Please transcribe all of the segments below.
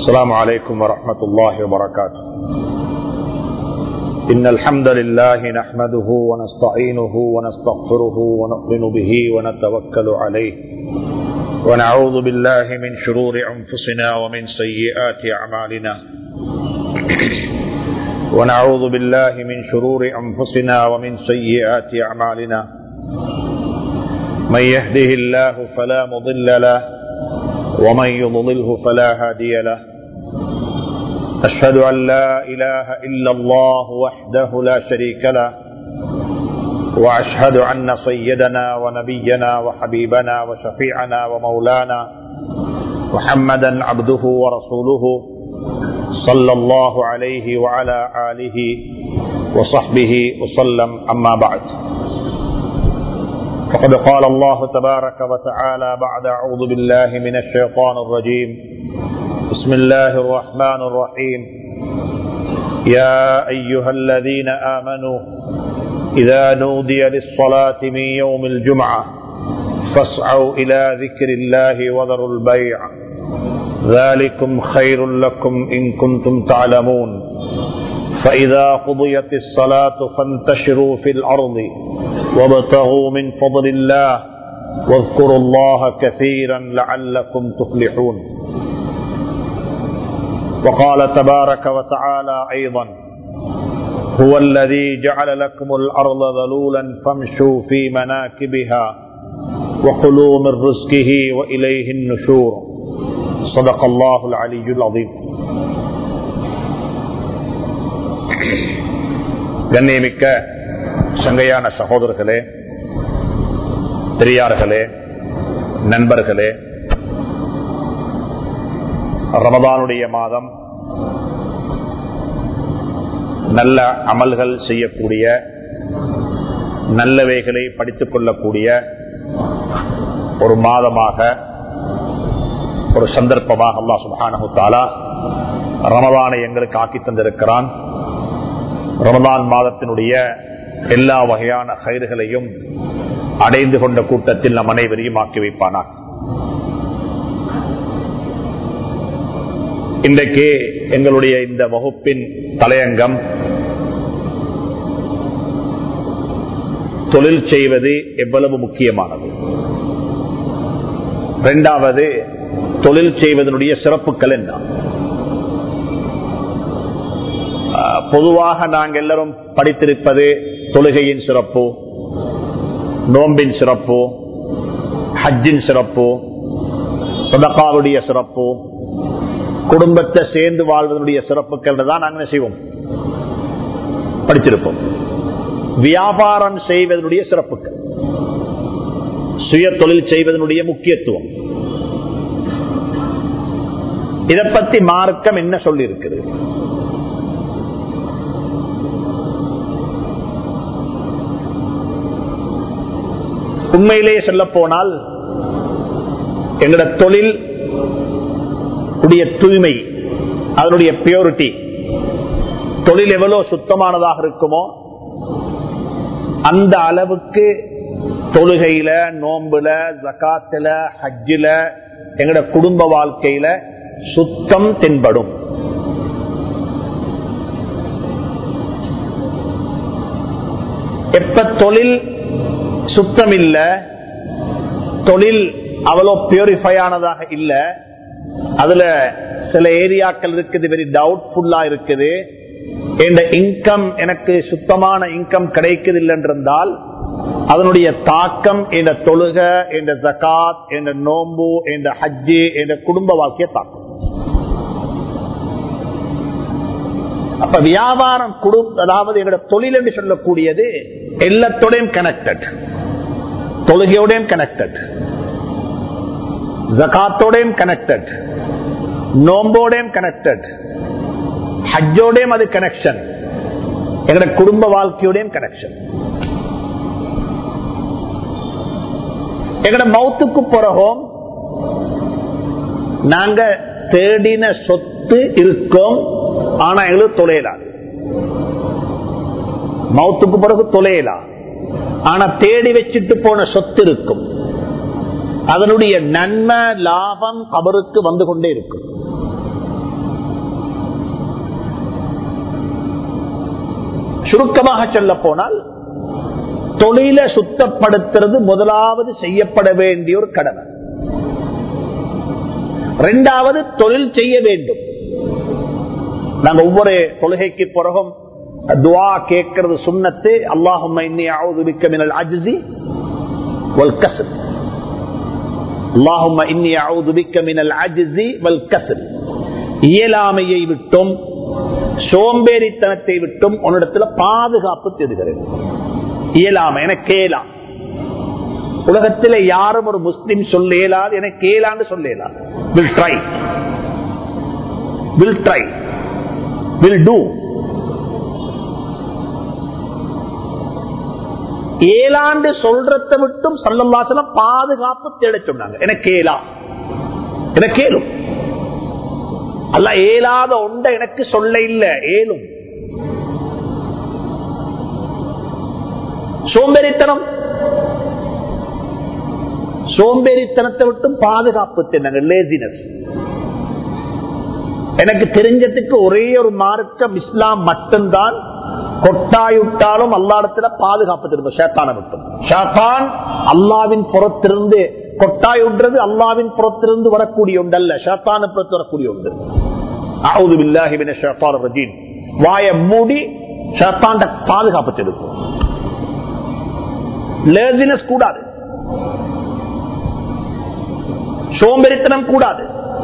السلام عليكم ورحمة الله وبركاته إن الحمد لله نحمده ونستعينه ونستغفره ونؤمن به ونتوكل عليه ونعوذ بالله من شرور أنفسنا ومن سيئات أعمالنا ونعوذ بالله من شرور أنفسنا ومن سيئات أعمالنا من يهده الله فلا مضل له ومن يضلله فلا هادي له أشهد أن لا إله إلا الله وحده لا شريك له وأشهد أن سيدنا ونبينا وحبيبنا وشفيعنا ومولانا محمدا عبده ورسوله صلى الله عليه وعلى آله وصحبه وسلم أما بعد فقد قال الله تبارك وتعالى بعد أعوذ بالله من الشيطان الرجيم بسم الله الرحمن الرحيم يا أيها الذين آمنوا إذا نودي للصلاة من يوم الجمعة فاسعوا إلى ذكر الله وذروا البيع ذلكم خير لكم إن كنتم تعلمون فإذا قضيت الصلاة فانتشروا في الأرض وابتغوا من فضل الله واذكروا الله كثيرا لعلكم تفلحون وقال تبارك وتعالى أيضا هو الذي جعل لكم الأرض ذلولا فامشوا في مناكبها وكلوا من رزقه وإليه النشور صدق الله العلي العظيم கண்ணியமிக்க சங்கையான சகோதரர்களே பெரியார்களே நண்பர்களே ரமதானுடைய மாதம் நல்ல அமல்கள் செய்யக்கூடிய நல்லவைகளை படித்துக் கொள்ளக்கூடிய ஒரு மாதமாக ஒரு சந்தர்ப்பமாக அல்லா சுபானு தாலா ரமதானை எங்களுக்கு ஆக்கி தந்திருக்கிறான் ரமதான் மாதத்தினுடைய எல்லா வகையான கயிறுகளையும் அடைந்து கொண்ட கூட்டத்தில் நம் அனைவரையும் ஆக்கி வைப்பானார் இன்றைக்கு எங்களுடைய இந்த வகுப்பின் தலையங்கம் தொழில் செய்வது எவ்வளவு முக்கியமானது இரண்டாவது தொழில் செய்வதனுடைய சிறப்புகள் என்ன பொதுவாக நாங்கள் எல்லாரும் படித்திருப்பது தொழுகையின் சிறப்பு நோம்பின் சிறப்பு ஹஜ்ஜின் சிறப்பு சதகாவுடைய சிறப்பு குடும்பத்தை சேர்ந்து வாழ்வதனுடைய சிறப்புகள் தான் நாங்கள் செய்வோம் படிச்சிருப்போம் வியாபாரம் செய்வதனுடைய சிறப்புகள் சுய தொழில் செய்வதனுடைய முக்கியத்துவம் இதை பத்தி மார்க்கம் என்ன சொல்லி இருக்குது உண்மையிலேயே சொல்ல போனால் எங்களோட தொழில் உடைய தூய்மை அதனுடைய பியூரிட்டி தொழில் எவ்வளவு சுத்தமானதாக இருக்குமோ அந்த அளவுக்கு தொழுகையில நோம்புல ஜக்காத்துல ஹஜ்ஜில எங்கட குடும்ப வாழ்க்கையில சுத்தம் தென்படும் எப்ப தொழில் சுத்தம் இல்ல தொழில் அவ்வளவு பியூரிஃபை ஆனதாக இல்ல அதுல சில ஏரியாக்கள் இருக்குது வெரி டவுட்ஃபுல்லா இருக்குது என்ற இன்கம் எனக்கு சுத்தமான இன்கம் கிடைக்குது இல்லைன்றிருந்தால் அதனுடைய தாக்கம் என்ற தொழுக என்ற ஜக்காத் என்ற நோம்பு என்ற ஹஜ்ஜு என்ற குடும்ப வாழ்க்கைய தாக்கம் அப்ப வியாபாரம் குடு அதாவது எங்களோட தொழில் என்று சொல்லக்கூடியது எல்லாத்தோடையும் கனெக்டட் தொழுகையோடையும் கனெக்டட் ஜகாத்தோடையும் கனெக்டட் நோம்போடையும் கனெக்டட் ஹஜ்ஜோடையும் அது கனெக்ஷன் எங்களோட குடும்ப வாழ்க்கையோடையும் கனெக்ஷன் எங்கட மௌத்துக்கு பிறகும் நாங்க தேடின சொத்து இருக்கும் ஆனா எங்களுக்கு தொலையலாம் மௌத்துக்கு பிறகு தொலையலாம் ஆனா தேடி வச்சுட்டு போன சொத்து இருக்கும் அதனுடைய நன்மை லாபம் அவருக்கு வந்து கொண்டே இருக்கும் சுருக்கமாக சொல்ல போனால் தொழிலை சுத்தப்படுத்துறது முதலாவது செய்யப்பட வேண்டிய ஒரு கடமை இரண்டாவது தொழில் செய்ய வேண்டும் நாங்க ஒவ்வொரு தொழுகைக்கு பிறகும் துவா கேட்கறது சுண்ணத்து அல்லாஹும் மினல் அஜ்ஸி வல் கஸ்ல் அல்லாஹும் இன்னி அவுது பிக்க மினல் அஜ்ஸி வல் கஸ்ல் இயலாமையை விட்டும் சோம்பேறித்தனத்தை விட்டும் உன்னிடத்துல பாதுகாப்பு தேடுகிறது இயலாமை என கேலாம் உலகத்தில் யாரும் ஒரு முஸ்லிம் சொல்ல இயலாது என கேளான்னு சொல்ல இயலாது will try will try will do ஏழாண்டு சொல்றத விட்டும் சல்லல்லாசலம் பாதுகாப்பு தேட சொன்னாங்க எனக்கு ஏலா எனக்கு ஏலும் அல்ல ஏலாத ஒன்றை எனக்கு சொல்ல இல்ல ஏலும் சோம்பேறித்தனம் சோம்பேறித்தனத்தை விட்டும் பாதுகாப்பு தேடினாங்க லேசினஸ் எனக்கு தெரிஞ்சதுக்கு ஒரே ஒரு மார்க்கம் இஸ்லாம் மட்டும்தான் கொட்டாயுட்டாலும் அல்லாடத்துல பாதுகாப்பு திரும்ப ஷேத்தான விட்டும் ஷேத்தான் அல்லாவின் புறத்திலிருந்து கொட்டாயுன்றது அல்லாவின் புறத்திலிருந்து வரக்கூடிய ஒன்று அல்ல ஷேத்தான புறத்து வரக்கூடிய ஒன்று அவுது பில்லாஹிபின் ஷேத்தான் ரஜீம் வாய மூடி ஷேத்தாண்ட பாதுகாப்பு திருக்கும் லேசினஸ் கூடாது சோம்பேறித்தனம் கூடாது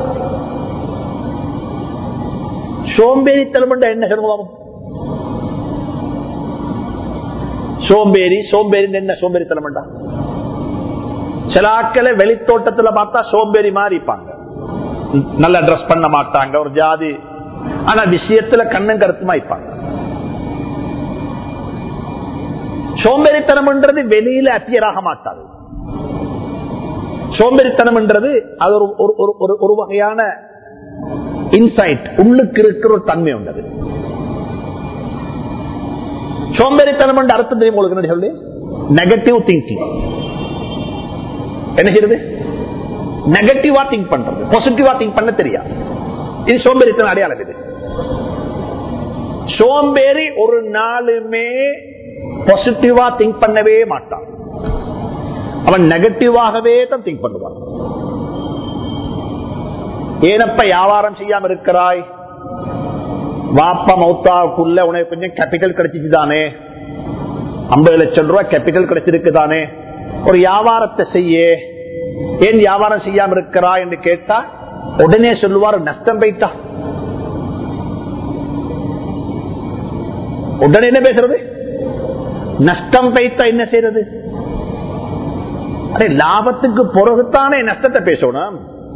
சோம்பேறித்தனம் என்ன சொல்லுவாங்க சோம்பேறி சோம்பேறி என்ன சோம்பேறித்தனம் சில ஆட்களை வெளித்தோட்டத்துல பார்த்தா சோம்பேறி மாதிரி இருப்பாங்க நல்ல ட்ரெஸ் பண்ண மாட்டாங்க ஒரு ஜாதி ஆனா விஷயத்துல கண்ணும் கருத்துமா இருப்பாங்க சோம்பேறித்தனம்ன்றது வெளியில அத்தியராக மாட்டாது சோம்பேறித்தனம்ன்றது அது ஒரு ஒரு வகையான இன்சைட் உள்ளுக்கு இருக்கிற ஒரு தன்மை உண்டது சோம்பேறித்தனம் என்ற அர்த்தம் தெரியும் உங்களுக்கு என்ன சொல்லி நெகட்டிவ் திங்கிங் என்ன செய்யறது நெகட்டிவா திங்க் பண்றது பாசிட்டிவா திங்க் பண்ண தெரியாது இது சோம்பேறித்தனம் அடையாளம் இது சோம்பேறி ஒரு நாளுமே பாசிட்டிவா திங்க் பண்ணவே மாட்டான் அவன் நெகட்டிவாகவே தான் திங்க் பண்ணுவான் ஏனப்ப வியாபாரம் செய்யாம இருக்கிறாய் வாப்பா மௌத்தாவுக்குள்ள உனக்கு கொஞ்சம் கேபிட்டல் கிடைச்சிச்சு தானே ஐம்பது லட்சம் ரூபாய் கேபிட்டல் கிடைச்சிருக்கு தானே ஒரு வியாபாரத்தை செய்ய ஏன் வியாபாரம் செய்யாம இருக்கிறா என்று கேட்டா உடனே சொல்லுவார் நஷ்டம் போயிட்டா உடனே என்ன பேசுறது நஷ்டம் பைத்தா என்ன செய்யறது அரே லாபத்துக்கு பிறகுத்தானே நஷ்டத்தை பேசணும்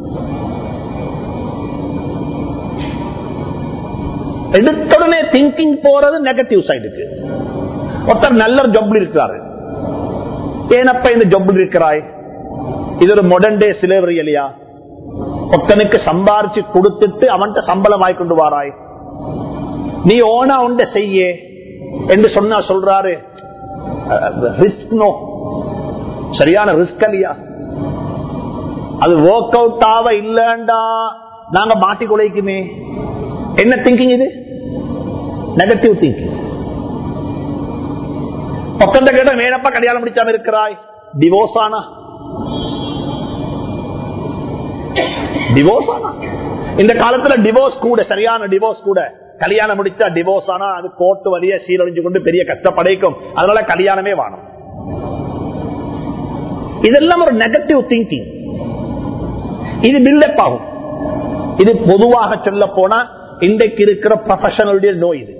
எடுத்துடனே திங்கிங் போறது நெகட்டிவ் சைடுக்கு ஒருத்தர் நல்ல ஜொப்ல இருக்கிறாரு ஏனப்ப இந்த ஜொப்ல இருக்கிறாய் இது ஒரு மாடர்ன் டே சிலேவரி இல்லையா ஒருத்தனுக்கு சம்பாரிச்சு கொடுத்துட்டு அவன்கிட்ட சம்பளம் வாய்க்கொண்டு வாராய் நீ ஓனா உண்ட செய்ய என்று சொன்னா சொல்றாரு ரிஸ்க் நோ சரியான ரிஸ்க் இல்லையா அது ஒர்க் அவுட் ஆக இல்லண்டா நாங்க மாட்டி குலைக்குமே என்ன திங்கிங் இது நெகட்டிவ் திங்கிங் பக்கத்தை கேட்ட மேனப்பா கல்யாணம் முடிச்சாம இருக்கிறாய் டிவோர்ஸ் ஆனா டிவோர்ஸ் ஆனா இந்த காலத்துல டிவோர்ஸ் கூட சரியான டிவோர்ஸ் கூட கல்யாணம் முடிச்சா டிவோர்ஸ் ஆனா அது கோர்ட்டு வழிய சீரழிஞ்சு கொண்டு பெரிய கஷ்டப்படைக்கும் அதனால கல்யாணமே வாணும் இதெல்லாம் ஒரு நெகட்டிவ் திங்கிங் இது பில்டப் ஆகும் இது பொதுவாக சொல்ல போனா இன்றைக்கு இருக்கிற ப்ரொஃபஷனலுடைய நோய் இது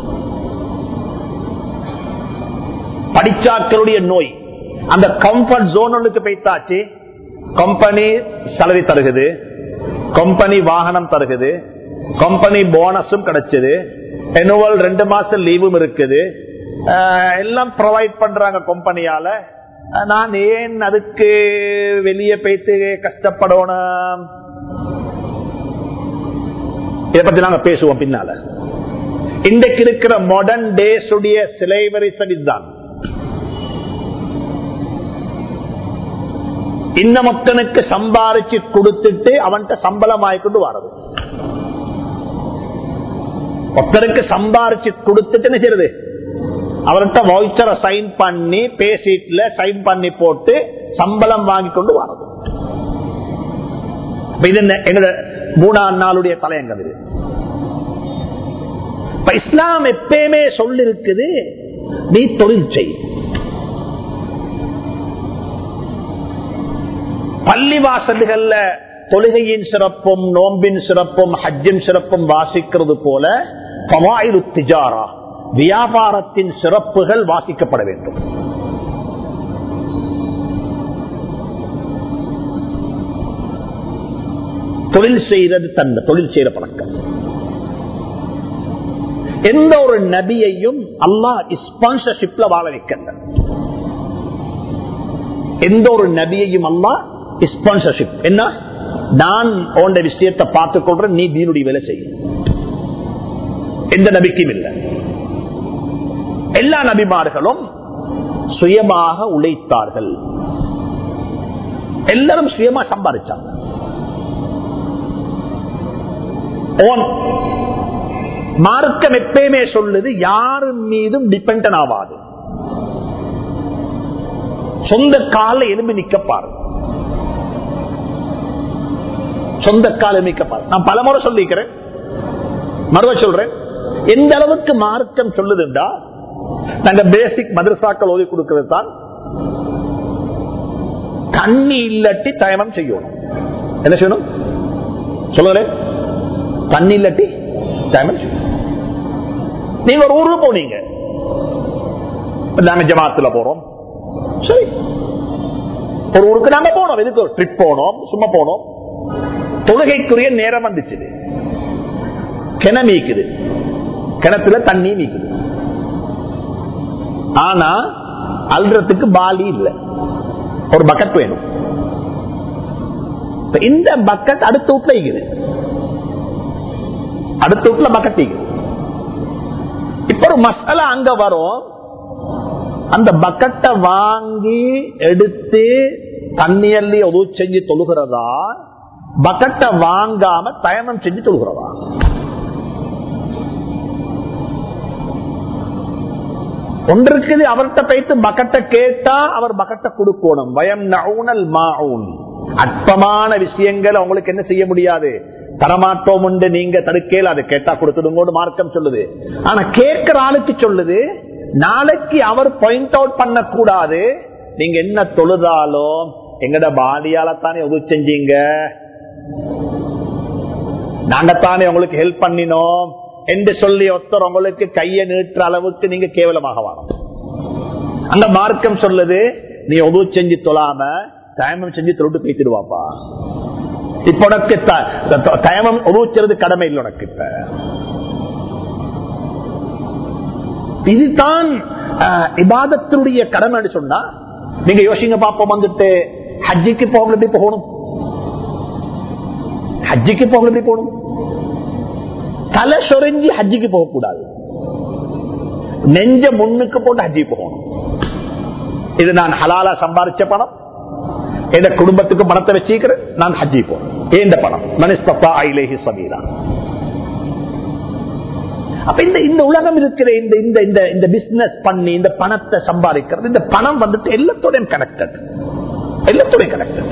படிச்சாக்களுடைய நோய் அந்த கம்ஃபர்ட் ஜோனுக்கு போய்த்தாச்சு கம்பெனி சலரி தருகுது கம்பெனி வாகனம் தருகுது கம்பெனி போனஸும் கிடைச்சது எனுவல் ரெண்டு மாசம் லீவும் இருக்குது எல்லாம் ப்ரொவைட் பண்றாங்க கம்பெனியால நான் ஏன் அதுக்கு வெளியே போயிட்டு கஷ்டப்படணும் இதை பத்தி நாங்க பேசுவோம் பின்னால இன்றைக்கு இருக்கிற மாடர்ன் டேஸ் உடைய சிலைவரி தான் இந்த மக்களுக்கு சம்பாரிச்சு கொடுத்துட்டு அவன்கிட்ட சம்பளம் ஆயிக்கொண்டு வரது ஒருத்தருக்கு சம்பாரிச்சு கொடுத்துட்டு செய்யறது அவர்கிட்ட வவுச்சரை சைன் பண்ணி பேசிட்டுல சைன் பண்ணி போட்டு சம்பளம் வாங்கி கொண்டு வரது இப்ப இது என்ன- எங்களோட மூணாம் நாளுடைய தலையங்கம் இது இப்ப இஸ்லாம் எப்பயுமே சொல்லிருக்குது நீ தொழில் செய் பள்ளிவாசல்கள்ல தொழுகையின் சிறப்பும் நோம்பின் சிறப்பும் ஹஜ்ஜின் சிறப்பும் வாசிக்கிறது போல பவாயிலு திஜாரா வியாபாரத்தின் சிறப்புகள் வாசிக்கப்பட வேண்டும் தொழில் செய்யறது தன்மை தொழில் செய்யற பழக்கம் எந்த ஒரு நபியையும் அல்லாஹ் ஸ்பான்சர்ஷிப்ல வாழ வைக்கல எந்த ஒரு நபியையும் அல்லாஹ் ஸ்பான்சர்ஷிப் என்ன நான் உண்ட விஷயத்தை பார்த்துக் கொள்றேன் நீ தீனுடைய வேலை செய்யும் எந்த நபிக்கும் இல்லை எல்லா நபிமார்களும் சுயமாக உழைத்தார்கள் எல்லாரும் சுயமா சம்பாதிச்சாங்க ஓன் மார்க்கம் எப்பயுமே சொல்லுது யாரும் மீதும் டிபெண்ட் ஆகாது சொந்த கால எலும்பி நிக்க பாரு சொந்த கால நிக்க பாரு நான் பலமுறை சொல்லிக்கிறேன் மறுவ சொல்றேன் எந்த அளவுக்கு மார்க்கம் சொல்லுதுண்டா நாங்க பேசிக் மதரசாக்கள் ஓதி கொடுக்கிறது தான் தண்ணி இல்லாட்டி தயமம் செய்யணும் என்ன செய்யணும் சொல்லுங்களேன் தண்ணி இல்லாட்டி தயமம் செய்யணும் நீங்க ஒரு ஊருக்கு போனீங்க நாங்க ஜமாத்துல போறோம் சரி ஒரு ஊருக்கு நாங்க போனோம் எதுக்கு ட்ரிப் போனோம் சும்மா போனோம் தொழுகைக்குரிய நேரம் வந்துச்சு கிண மீக்குது கிணத்துல தண்ணி மீக்குது ஆனா அல்றதுக்கு பாலி இல்ல ஒரு பக்கெட் வேணும் இப்ப இந்த பக்கெட் அடுத்த வீட்டுல இருக்குது அடுத்த வீட்டுல பக்கெட் இருக்குது இப்ப ஒரு மசாலா அங்க வரும் அந்த பக்கெட்டை வாங்கி எடுத்து தண்ணி அள்ளி உதவு செஞ்சு தொழுகிறதா பக்கெட்டை வாங்காம தயமம் செஞ்சு தொழுகிறதா ஒன்று இருக்குது அவர்கிட்ட போயிட்டு பக்கெட்டை கேட்டா அவர் பக்கெட்டை கொடுக்கணும் வயம் நவுனல் மாவுன் அற்பமான விஷயங்கள் அவங்களுக்கு என்ன செய்ய முடியாது தரமாட்டோம் உண்டு நீங்க தடுக்கல அதை கேட்டா கொடுத்துடுங்கோடு மார்க்கம் சொல்லுது ஆனா கேட்கிற ஆளுக்கு சொல்லுது நாளைக்கு அவர் பாயிண்ட் அவுட் பண்ண கூடாது நீங்க என்ன தொழுதாலும் எங்கட பாடியால தானே உதவி செஞ்சீங்க நாங்கத்தானே உங்களுக்கு ஹெல்ப் பண்ணினோம் என்று சொல்லி ஒருத்தர் உங்களுக்கு கையை நீட்டுற அளவுக்கு நீங்க கேவலமாக வாரம் அந்த மார்க்கம் சொல்லுது நீ உதவு செஞ்சு தொழாம தயமம் செஞ்சு தொழுட்டு பேசிடுவாப்பா இப்ப உனக்கு த- தயமம் உதவுச்சுறது கடமை இல்லை உனக்கு இப்ப இதுதான் அஹ், இபாதத்தினுடைய கடமை சொன்னா நீங்க யோசிங்க பாப்போம் வந்துட்டு ஹஜ்ஜிக்கு போகல எப்படி போகணும் ஹஜ்ஜிக்கு போகல எப்படி போகணும் தலை சொரிஞ்சி ஹஜ்ஜிக்கு போகக்கூடாது நெஞ்ச முன்னுக்கு போட்டு ஹஜ்ஜிக்கு போகணும் இது நான் ஹலாலா சம்பாதிச்ச பணம் என் குடும்பத்துக்கு பணத்தை வச்சுக்கிறேன் நான் ஹஜ்ஜி போறேன் ஏந்த பணம் மனிஸ்தப்பா ஐலேஹி சமீரா அப்ப இந்த இந்த உலகம் இருக்கிற இந்த இந்த இந்த இந்த பிசினஸ் பண்ணி இந்த பணத்தை சம்பாதிக்கிறது இந்த பணம் வந்துட்டு எல்லாத்தோடையும் கனெக்டட் எல்லாத்தோடையும் கனெக்டட்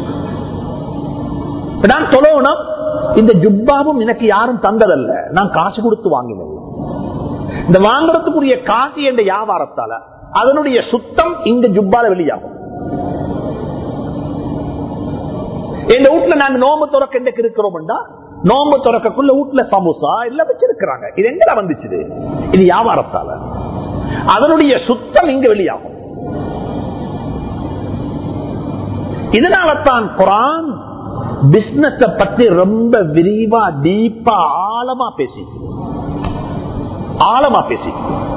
நான் சொல்லணும் இந்த ஜுப்பாவும் எனக்கு யாரும் தந்ததல்ல நான் காசு கொடுத்து வாங்கினது இந்த வாங்குறதுக்குரிய காசு என்ற வியாபாரத்தால அதனுடைய சுத்தம் இந்த ஜுப்பால வெளியாகும் இந்த வீட்டுல நாங்க நோம்பு துறக்க எந்த இருக்கிறோம்டா நோம்பு துறக்கக்குள்ள வீட்டுல சமோசா எல்லாம் வச்சிருக்கிறாங்க இது எங்க வந்துச்சு இது வியாபாரத்தால அதனுடைய சுத்தம் இங்க வெளியாகும் இதனால தான் குரான் பிசினஸ் பத்தி ரொம்ப விரிவா டீப்பா ஆழமா பேசி ஆழமா பேசி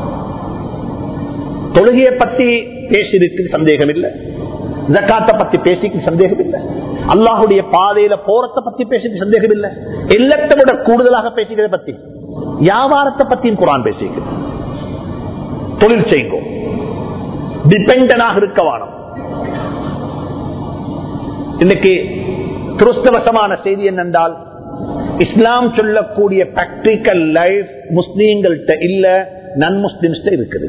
தொழுகையை பத்தி பேசியிருக்கு சந்தேகம் இல்லை ஜக்காத்தை பத்தி பேசிக்கு சந்தேகம் இல்லை அல்லாஹுடைய பாதையில போறத பத்தி பேசிக்கு சந்தேகம் இல்லை எல்லாத்தை விட கூடுதலாக பேசிக்கிறத பத்தி வியாபாரத்தை பத்தியும் குரான் பேசிக்கு தொழில் செய்யுங்க டிபெண்டனாக இருக்க வானம் இன்னைக்கு துருஷ்டவசமான செய்தி என்னென்றால் இஸ்லாம் சொல்லக்கூடிய பிராக்டிக்கல் லைஃப் முஸ்லீம்கள்ட்ட இல்ல நன் முஸ்லிம்ஸ் இருக்குது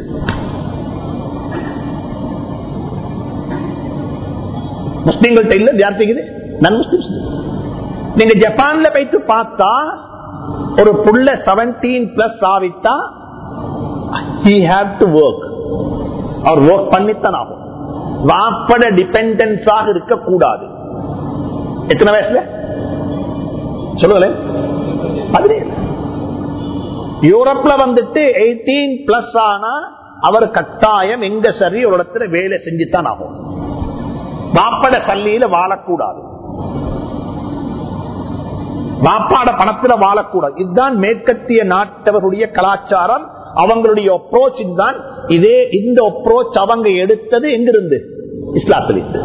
முஸ்லிம்கள்ட்ட இல்ல யார்கிட்ட நன் முஸ்லிம்ஸ் நீங்க ஜப்பான்ல போயிட்டு பார்த்தா ஒரு புள்ள செவன்டீன் பிளஸ் ஆவித்தா he have to work அவர் ஒர்க் பண்ணித்தான் ஆகும் வாப்பட டிபெண்டன்ஸாக இருக்கக்கூடாது எத்தனை வயசுல சொல்லுங்களேன் பதினேழு யூரோப்ல வந்துட்டு எயிட்டீன் பிளஸ் ஆனா அவர் கட்டாயம் எங்க சரி ஒரு இடத்துல வேலை செஞ்சுத்தான் ஆகும் வாப்பட சல்லியில வாழக்கூடாது வாப்பாட பணத்துல வாழக்கூடாது இதுதான் மேற்கத்திய நாட்டவருடைய கலாச்சாரம் அவங்களுடைய அப்ரோச் இதுதான் இதே இந்த அப்ரோச் அவங்க எடுத்தது எங்கிருந்து இஸ்லாத்திலிருந்து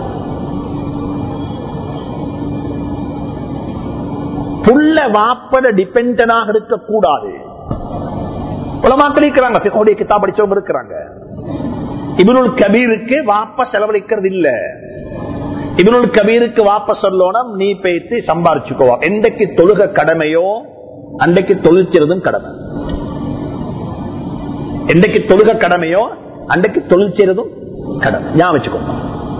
புள்ள வாப்பட டிபெண்டனாக இருக்கக்கூடாது உலமாக்கள் இருக்கிறாங்க பிகோடைய கிதா படிச்சவங்க இருக்கிறாங்க இவனுள் கபீருக்கு வாப்ப செலவழிக்கிறது இல்ல இவனுள் கபீருக்கு வாப்ப சொல்லணும் நீ பேசி சம்பாரிச்சுக்கோ எந்தைக்கு தொழுக கடமையோ அன்றைக்கு தொழிற்சிறதும் கடமை என்றைக்கு தொழுக கடமையோ அன்றைக்கு தொழில் செய்யறதும் கடமை ஞாபகம் வச்சுக்கோங்க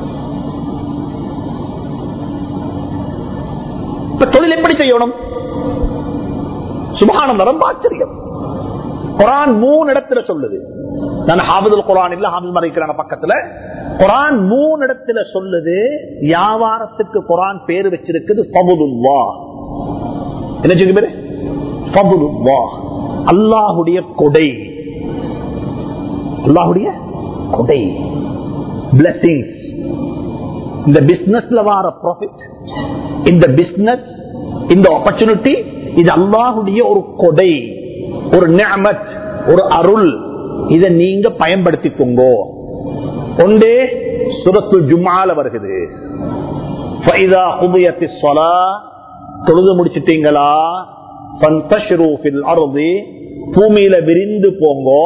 இப்ப தொழில் எப்படி செய்யணும் சுபானம் ரொம்ப ஆச்சரியம் குரான் மூணு இடத்துல சொல்லுது நான் ஹாபிதுல் குரான் இல்ல ஹாபிஸ் மறைக்கிறாங்க பக்கத்துல குரான் மூணு இடத்துல சொல்லுது வியாபாரத்துக்கு குரான் பேர் வச்சிருக்குது பபுதுல்லா என்ன சொல்லி பேரு பபுதுல்லா அல்லாஹுடைய கொடை அல்லாஹுடைய கொடை பிளஸிங்ஸ் இந்த பிசினஸ்ல வார ப்ராஃபிட் இந்த பிசினஸ் இந்த ஆப்பர்ச்சுனிட்டி இது அல்லாஹுடைய ஒரு கொடை ஒரு நியமத் ஒரு அருள் இதை நீங்க பயன்படுத்திக்கோங்க ஒன்றே சுரத்து ஜும்மால வருகிறது தொழுது முடிச்சிட்டீங்களா பூமியில விரிந்து போங்கோ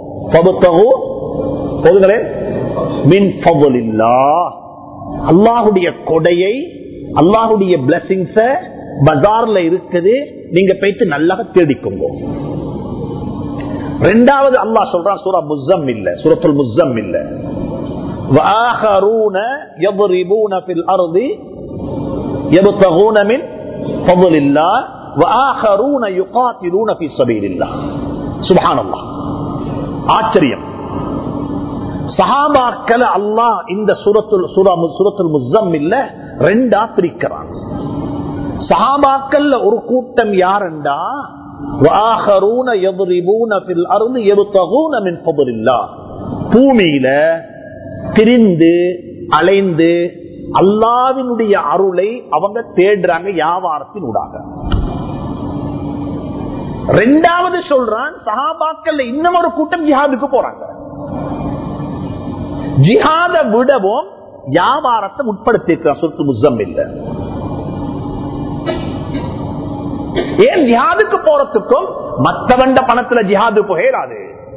அல்லாஹுடைய கொடையை அல்லாஹுடைய பிளஸிங்ஸ பஜார்ல இருக்குது நீங்க போயிட்டு நல்லா தேடிக்கோங்க ரெண்டாவது அல்லாஹ் சொல்றான் சூரா முஸ்ஸம் இல்ல சூரத்துல் முஸ்ஸம் இல்ல وآخرون يضربون في الأرض يبتغون من فضل الله وآخرون يقاتلون في سبيل الله سبحان الله ஆச்சரியம் சஹாபாக்கள் அல்லாஹ் இந்த சுரத்துல் சுரத்துல் முஸ்ஸம் இல்ல ரெண்டா பிரிக்கிறான் சஹாபாக்கள்ல ஒரு கூட்டம் யாருண்டா பூமியில திரிந்து அலைந்து அல்லாவினுடைய அருளை அவங்க தேடுறாங்க வியாபாரத்தின் ஊடாக ரெண்டாவது சொல்றான் சஹாபாக்கள்ல இன்னும் ஒரு கூட்டம் ஜிஹாதுக்கு போறாங்க ஜிஹாத விடவும் வியாபாரத்தை உட்படுத்திருக்கிறான் சொத்து முஸ்ஸம் இல்ல ஏன் ஜிஹாதுக்கு போறதுக்கும் மத்தவண்ட பணத்துல ஜிஹாது போகலாது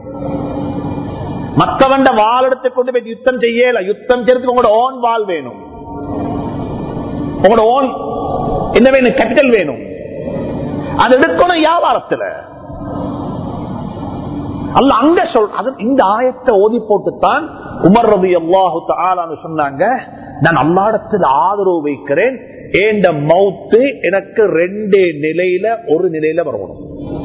மத்தவண்ட வால் எடுத்து கொண்டு போய் யுத்தம் செய்யல யுத்தம் செய்யறதுக்கு உங்களோட ஓன் வால் வேணும் உங்களோட ஓன் என்ன வேணும் கேபிட்டல் வேணும் அது எடுக்கணும் வியாபாரத்துல அல்ல அங்க சொல் அது இந்த ஆயத்தை ஓதி போட்டுத்தான் உமர் ரவி அல்லாஹு தாலான்னு சொன்னாங்க நான் அல்லாடத்தில் ஆதரவு வைக்கிறேன் ஏண்ட மவுத்து எனக்கு ரெண்டு நிலையில ஒரு நிலையில வரணும்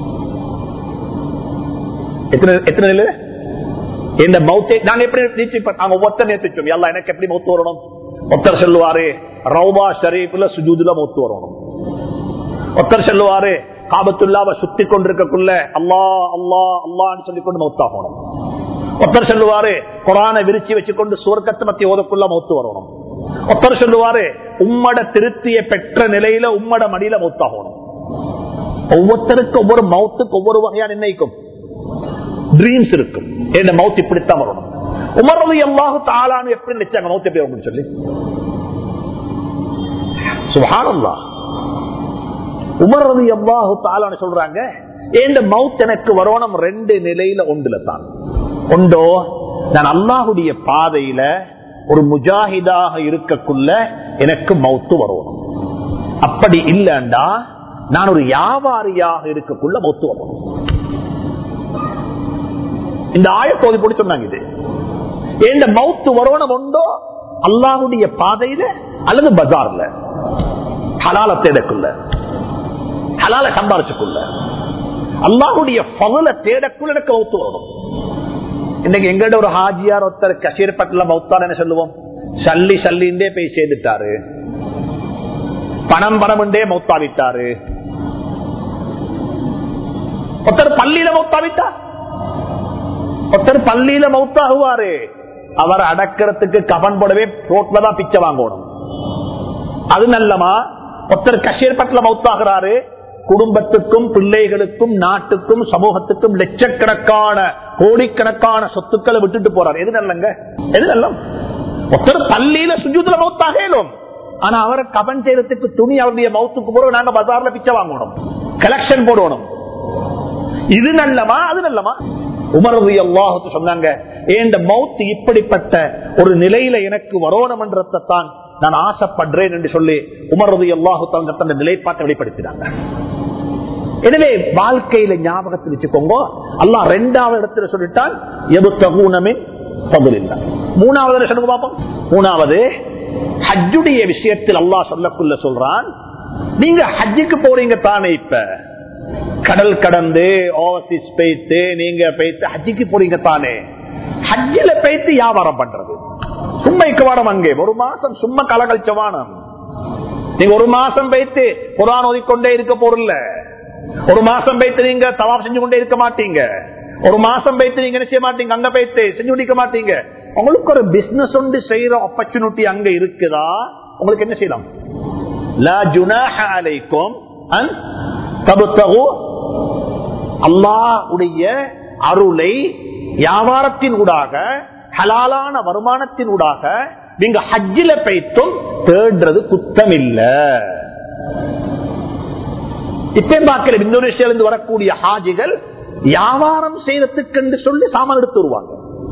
எத்தனை எத்தனை நிலையில இந்த மவுத்தை நாங்க எப்படி நிச்சயம் நாங்க ஒருத்தர் நேர்த்திச்சோம் எல்லாம் எனக்கு எப்படி மௌத்து வரணும் ஒருத்தர் சொல்லுவாரு ரவுபா ஷரீஃப்ல சுஜூதுல மௌத்து வரணும் ஒருத்தர் சொல்லுவாரு காபத்துல்லாவை சுத்தி கொண்டிருக்கக்குள்ள அல்லா அல்லா அல்லான்னு சொல்லி கொண்டு மௌத்தாகணும் ஒருத்தர் சொல்லுவாரு குரானை விரிச்சு வச்சுக்கொண்டு சுவர்க்கத்தை மத்திய ஓதக்குள்ள மௌத்து வரணும் ஒருத்தர் சொல்லுவாரு உம்மட திருப்தியை பெற்ற நிலையில உம்மட மடியில மௌத்தாகணும் ஒவ்வொருத்தருக்கு ஒவ்வொரு மௌத்துக்கு ஒவ்வொரு வகையா நிர்ணயிக்கும் ட்ரீம்ஸ் இருக்கும் என்ன மவுத் இப்படித்தான் வரணும் உமரது எல்லாரும் தாளானு எப்படி நினைச்சாங்க மவுத் எப்படி வரும்னு சொல்லி சுபானல்லா உமரது எவ்வாஹு தாளான்னு சொல்றாங்க ஏண்ட மவுத் எனக்கு வரணும் ரெண்டு நிலையில ஒன்றுல தான் ஒன்றோ நான் அல்லாஹுடைய பாதையில ஒரு முஜாஹிதாக இருக்கக்குள்ள எனக்கு மவுத்து வரணும் அப்படி இல்லைண்டா நான் ஒரு வியாபாரியாக இருக்கக்குள்ள மவுத்து வரணும் இந்த ஆயத்தோதி போட்டு சொன்னாங்க இது இந்த மவுத்து வரவணம் உண்டோ அல்லாஹுடைய பாதையில அல்லது பஜார்ல ஹலால தேடக்குள்ள ஹலால சம்பாரிச்சுக்குள்ள அல்லாஹுடைய பகுல தேடக்குள்ள எனக்கு மவுத்து வரணும் இன்னைக்கு எங்கட ஒரு ஹாஜியார் ஒருத்தர் கசீர்பட்டில மவுத்தார் என்ன சொல்லுவோம் சல்லி சல்லின்றே போய் சேர்ந்துட்டாரு பணம் பணம்ன்றே மௌத்தாவிட்டாரு ஒருத்தர் பள்ளியில மௌத்தாவிட்டார் ஒருத்தர் பள்ளியில மௌத்தாகுவாரு அவர் அடக்கிறதுக்கு கவன் போடவே ரோட்ல தான் பிச்சை வாங்கணும் அது நல்லமா ஒருத்தர் கஷீர்பட்டில மௌத்தாகிறாரு குடும்பத்துக்கும் பிள்ளைகளுக்கும் நாட்டுக்கும் சமூகத்துக்கும் லட்சக்கணக்கான கோடிக்கணக்கான சொத்துக்களை விட்டுட்டு போறாரு எது நல்லங்க எது நல்லம் ஒருத்தர் பள்ளியில சுஜூத்துல மௌத்தாக இயலும் ஆனா அவரை கவன் செய்யறதுக்கு துணி அவருடைய மௌத்துக்கு போற நாங்க பஜார்ல பிச்சை வாங்கணும் கலெக்ஷன் போடணும் இது நல்லமா அது நல்லமா உமரது அல்லாஹத்து சொன்னாங்க ஏண்ட மவுத் இப்படிப்பட்ட ஒரு நிலையில எனக்கு வரணுமன்றத்தை தான் நான் ஆசைப்படுறேன் என்று சொல்லி உமரது அல்லாஹு தந்த நிலைப்பாட்டை வெளிப்படுத்தினாங்க எனவே வாழ்க்கையில ஞாபகத்தில் வச்சுக்கோங்க அல்லாஹ் ரெண்டாவது இடத்துல சொல்லிட்டான் எது தகுனமின் பகுதில்லை மூணாவது சொல்லுங்க பாப்போம் மூணாவது ஹஜ்ஜுடைய விஷயத்தில் அல்லாஹ் சொல்லக்குள்ள சொல்றான் நீங்க ஹஜ்ஜுக்கு போறீங்க தானே இப்ப கடல் கடந்து ஓவர்சீஸ் போயிட்டு நீங்க போயிட்டு ஹஜ்ஜுக்கு போறீங்க தானே ஹஜ்ஜில போயிட்டு வியாபாரம் பண்றது சும்மைக்கு வாரம் அங்கே ஒரு மாசம் சும்மா கலகழிச்ச வானம் நீங்க ஒரு மாசம் போயிட்டு குரான் ஓதிக்கொண்டே இருக்க போறல ஒரு மாசம் போயிட்டு நீங்க தவாப் செஞ்சு கொண்டே இருக்க மாட்டீங்க ஒரு மாசம் போயிட்டு நீங்க என்ன செய்ய மாட்டீங்க அங்க போயிட்டு செஞ்சு முடிக்க மாட்டீங்க உங்களுக்கு ஒரு பிசினஸ் ஒன்று செய்யற ஆப்பர்ச்சுனிட்டி அங்க இருக்குதா உங்களுக்கு என்ன செய்யலாம் லா ஜுனாஹ அலைக்கும் அன் தபுத்தகு அல்லாஹ்வுடைய அருளை வியாபாரத்தின் ஊடாக ஹலாலான வருமானத்தின் ஊடாக நீங்க ஹஜ்ஜில பைத்தும் தேடுறது குத்தம் இல்ல இப்ப பார்க்கிற இந்தோனேஷியால இருந்து வரக்கூடிய ஹாஜிகள் வியாபாரம் செய்யறதுக்கு என்று சொல்லி சாமான் எடுத்து வருவாங்க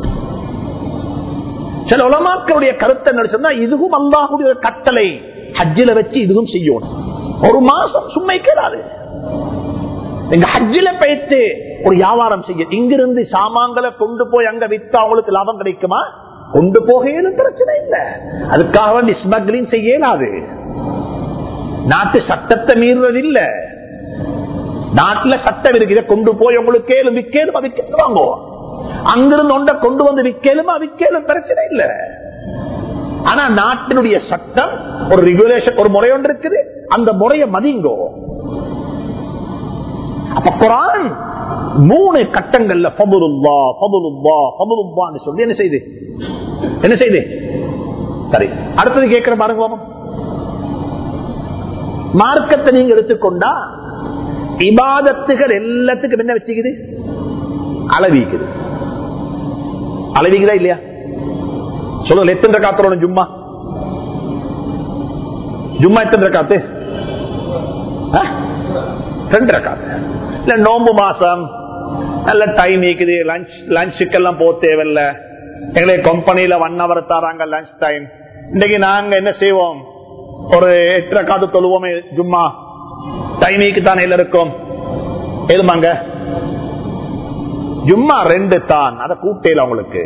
சில உலமாக்களுடைய கருத்தை நடிச்சா இதுவும் அல்லாஹுடைய கட்டளை ஹஜ்ஜில வச்சு இதுவும் செய்யணும் ஒரு மாசம் சும்மை கேளாது எங்க ஹஜ்ஜில பயிற்று ஒரு வியாபாரம் செய்ய இங்கிருந்து சாமான்களை கொண்டு போய் அங்க வித்தா அவங்களுக்கு லாபம் கிடைக்குமா கொண்டு போகையிலும் பிரச்சனை இல்லை அதுக்காக வேண்டி ஸ்மக்லிங் செய்ய இயலாது நாட்டு சட்டத்தை மீறுறது இல்ல நாட்டுல சட்டம் இருக்கு இதை கொண்டு போய் உங்களுக்கு கேளும் விற்கலுமா விற்க வாங்குவோம் அங்கிருந்து ஒன்றை கொண்டு வந்து விற்கலுமா விற்கலும் பிரச்சனை இல்ல ஆனா நாட்டினுடைய சட்டம் ஒரு ரெகுலேஷன் ஒரு முறை ஒன்று இருக்குது அந்த முறையை மதிங்கோ அப்ப குரான் மூணு கட்டங்கள்ல பபுருல்லா பபுருல்லா பபுருல்லான்னு சொல்லி என்ன செய்து என்ன செய்து சரி அடுத்தது கேட்கிற பாருங்க பாப்போம். மார்க்கத்தை நீங்க எடுத்துக்கொண்டா இபாதத்துகள் எல்லாத்துக்கும் என்ன வச்சுக்குது அளவிக்குது அளவிக்குதா இல்லையா சொல்லுங்க எத்தனை காத்துறோம் ஜும்மா ஜும்மா எத்தனை காத்து ரெண்டு ரக்காத்து இல்ல நோம்பு மாசம் நல்ல டைம் இருக்குது லஞ்ச் லஞ்சுக்கெல்லாம் போக தேவையில்ல எங்களை கம்பெனியில ஒன் ஹவர் தராங்க லஞ்ச் டைம் இன்னைக்கு நாங்க என்ன செய்வோம் ஒரு எட்டு ரக்காத்து தொழுவோமே ஜும்மா டைமிக்கு தானே இருக்கும் எதுமாங்க ஜும்மா ரெண்டு தான் அதை கூட்டையில உங்களுக்கு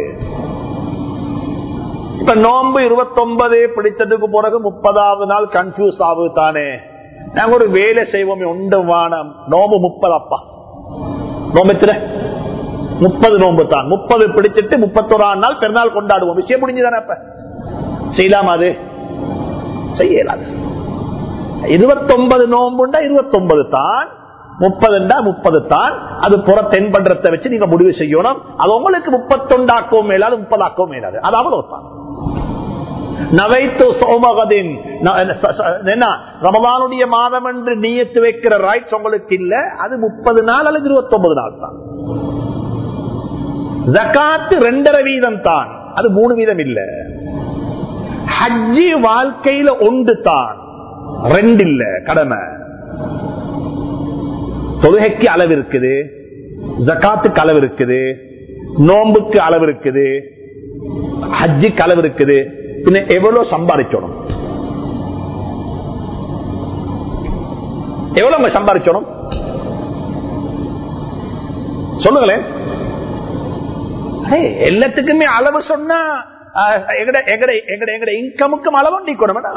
இப்ப நோம்பு இருபத்தொன்பது பிடிச்சதுக்கு பிறகு முப்பதாவது நாள் கன்ஃபியூஸ் ஆகுது தானே நாங்க ஒரு வேலை செய்வோம் ஒன்று வானம் நோம்பு முப்பது அப்பா நோம்பு எத்தனை முப்பது நோம்பு தான் முப்பது பிடிச்சிட்டு முப்பத்தோராம் நாள் பெருநாள் கொண்டாடுவோம் விஷயம் முடிஞ்சுதானே அப்ப செய்யலாமா அது செய்யலாது இருபத்தொன்பது நோம்புண்டா இருபத்தொன்பது தான் முப்பதுண்டா முப்பது தான் அது புற தென்படுறத வச்சு நீங்க முடிவு செய்யணும் அது உங்களுக்கு முப்பத்தொண்டாக்கவும் மேலாது முப்பதாக்கவும் மேலாது அது அவ்வளவுதான் நவைத்து சோமகதின் என்ன ரமதானுடைய மாதம் என்று நீயத்து வைக்கிற ரைட்ஸ் உங்களுக்கு இல்ல அது முப்பது நாள் அல்லது இருபத்தி ஒன்பது நாள் தான் ஜக்காத்து ரெண்டரை வீதம் தான் அது மூணு வீதம் இல்ல ஹஜ்ஜி வாழ்க்கையில ஒன்று தான் ரெண்டு இல்ல கடமை தொழுகைக்கு அளவு இருக்குது ஜக்காத்துக்கு அளவு இருக்குது நோம்புக்கு அளவு இருக்குது ஹஜ்ஜுக்கு அளவு இருக்குது பின்ன எவ்வளவு சம்பாதிச்சோம் எவ்வளவு சம்பாதிச்சோம் சொல்லுங்களேன் ஏய், எல்லாத்துக்குமே அளவு சொன்னா ஆஹ், எங்கட எங்கட எங்கட எங்கட இன்கமுக்கும் அளவு நீக்கணும்டா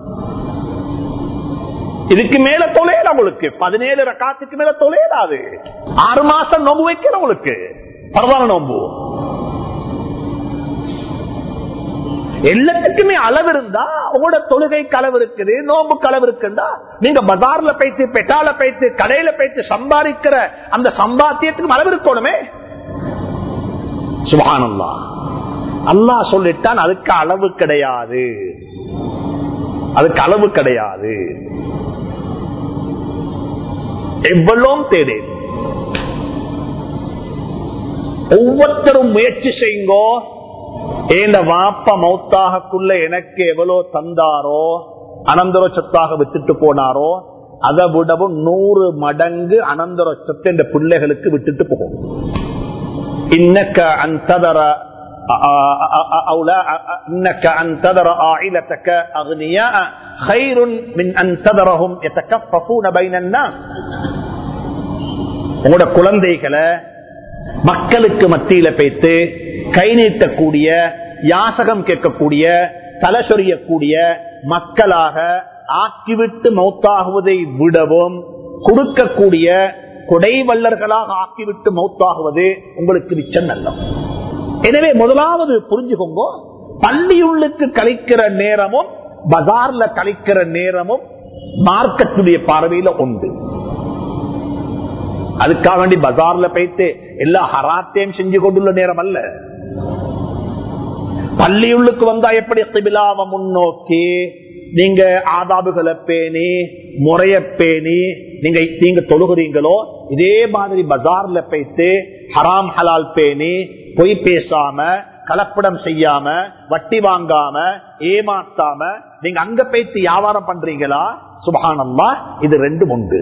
இதுக்கு மேல தொலைல உங்களுக்கு பதினேழு ரக்காத்துக்கு மேல தொலைலாது ஆறு மாசம் நோம்பு வைக்கிற உங்களுக்கு பரவாயில்ல நோம்பு எல்லாத்துக்குமே அளவு இருந்தா உங்களோட தொழுகைக்கு அளவு இருக்குது நோம்புக்கு அளவு இருக்குண்டா நீங்க பஜார்ல போயிட்டு பெட்டால போயிட்டு கடையில போயிட்டு சம்பாதிக்கிற அந்த சம்பாத்தியத்துக்கும் அளவு இருக்கணுமே சுபானல்லா அல்லாஹ் சொல்லிட்டான் அதுக்கு அளவு கிடையாது அதுக்கு அளவு கிடையாது எவ்வளவும் தேடு ஒவ்வொருத்தரும் முயற்சி செய்யுங்கோ ஏண்ட வாப்ப மௌத்தாகக்குள்ள எனக்கு எவ்வளவு தந்தாரோ அனந்தர சொத்தாக விட்டுட்டு போனாரோ அதை விடவும் நூறு மடங்கு அனந்தர சொத்தை இந்த பிள்ளைகளுக்கு விட்டுட்டு போகும் இன்னக்க அந்ததர إنك أن تذر عائلتك أغنياء خير من أن تذرهم يتكففون بين الناس உங்களோட குழந்தைகளை மக்களுக்கு மத்தியில பேத்து கை நீட்டக்கூடிய யாசகம் கேட்கக்கூடிய தலை சொரியக்கூடிய மக்களாக ஆக்கிவிட்டு மௌத்தாகுவதை விடவும் கொடுக்கக்கூடிய கொடைவல்லர்களாக ஆக்கிவிட்டு மௌத்தாகுவது உங்களுக்கு மிச்சம் நல்லம் எனவே முதலாவது புரிஞ்சுக்கோங்க பள்ளியுள்ளுக்கு கழிக்கிற நேரமும் பஜார்ல கழிக்கிற நேரமும் மார்க்கத்துடைய பார்வையில உண்டு அதுக்காக வேண்டி பஜார்ல போயிட்டு எல்லா ஹராத்தையும் செஞ்சு கொண்டுள்ள நேரம் அல்ல பள்ளியுள்ளுக்கு வந்தா எப்படி திபிலாவ முன்னோக்கி நீங்க ஆதாபுகளை பேணி முறைய பேணி நீங்க நீங்க தொழுகிறீங்களோ இதே மாதிரி பஜார்ல போயிட்டு ஹராம் ஹலால் பேணி பொய் பேசாம கலப்படம் செய்யாம வட்டி வாங்காம ஏமாத்தாம நீங்க அங்க போயிட்டு வியாபாரம் பண்றீங்களா சுபகானம்மா இது ரெண்டும் உண்டு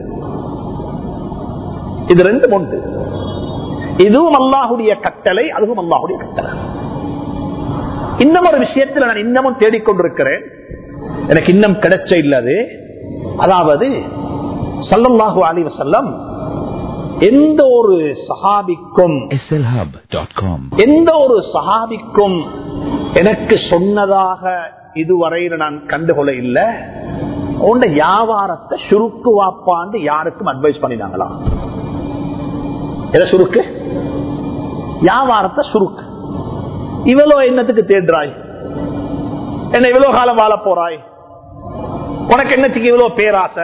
இது ரெண்டும் உண்டு இதுவும் அல்லாஹுடைய கட்டளை அதுவும் அல்லாஹுடைய கட்டளை இன்னும் ஒரு விஷயத்தில் நான் இன்னமும் தேடிக்கொண்டிருக்கிறேன் எனக்கு இன்னும் கிடைச்ச இல்லது அதாவது சல்லல்லாஹு அலி வசல்லம் எந்த ஒரு சஹாபிக்கும் slhub.com எந்த ஒரு சஹாபிக்கும் எனக்கு சொன்னதாக இதுவரையில் நான் கண்டுகொள்ள இல்லை உண்ட வியாபாரத்தை சுருக்கு வாப்பாண்டு யாருக்கும் அட்வைஸ் பண்ணினாங்களா எதை சுருக்கு வியாபாரத்தை சுருக்கு இவ்வளவு என்னத்துக்கு தேடுறாய் என்ன இவ்வளவு காலம் வாழ போறாய் உனக்கு என்னத்துக்கு இவ்வளவு பேராசை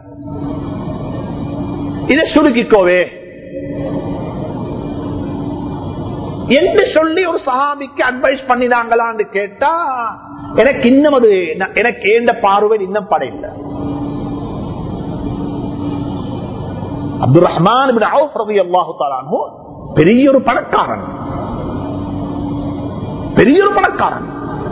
இதை சுருக்கிக்கோவே என்று சொல்லி ஒரு சஹாபிக்கு அட்வைஸ் பண்ணினாங்களான்னு கேட்டா எனக்கு இன்னும் அது ந- எனக்கு ஏண்ட பார்வை இன்னும் படையில்லை அப்துல் ரஹ்மான் இப்னு அவுஃப் ரலியல்லாஹு தஆலா அன்ஹு பெரிய ஒரு பணக்காரன் பெரிய ஒரு பணக்காரன்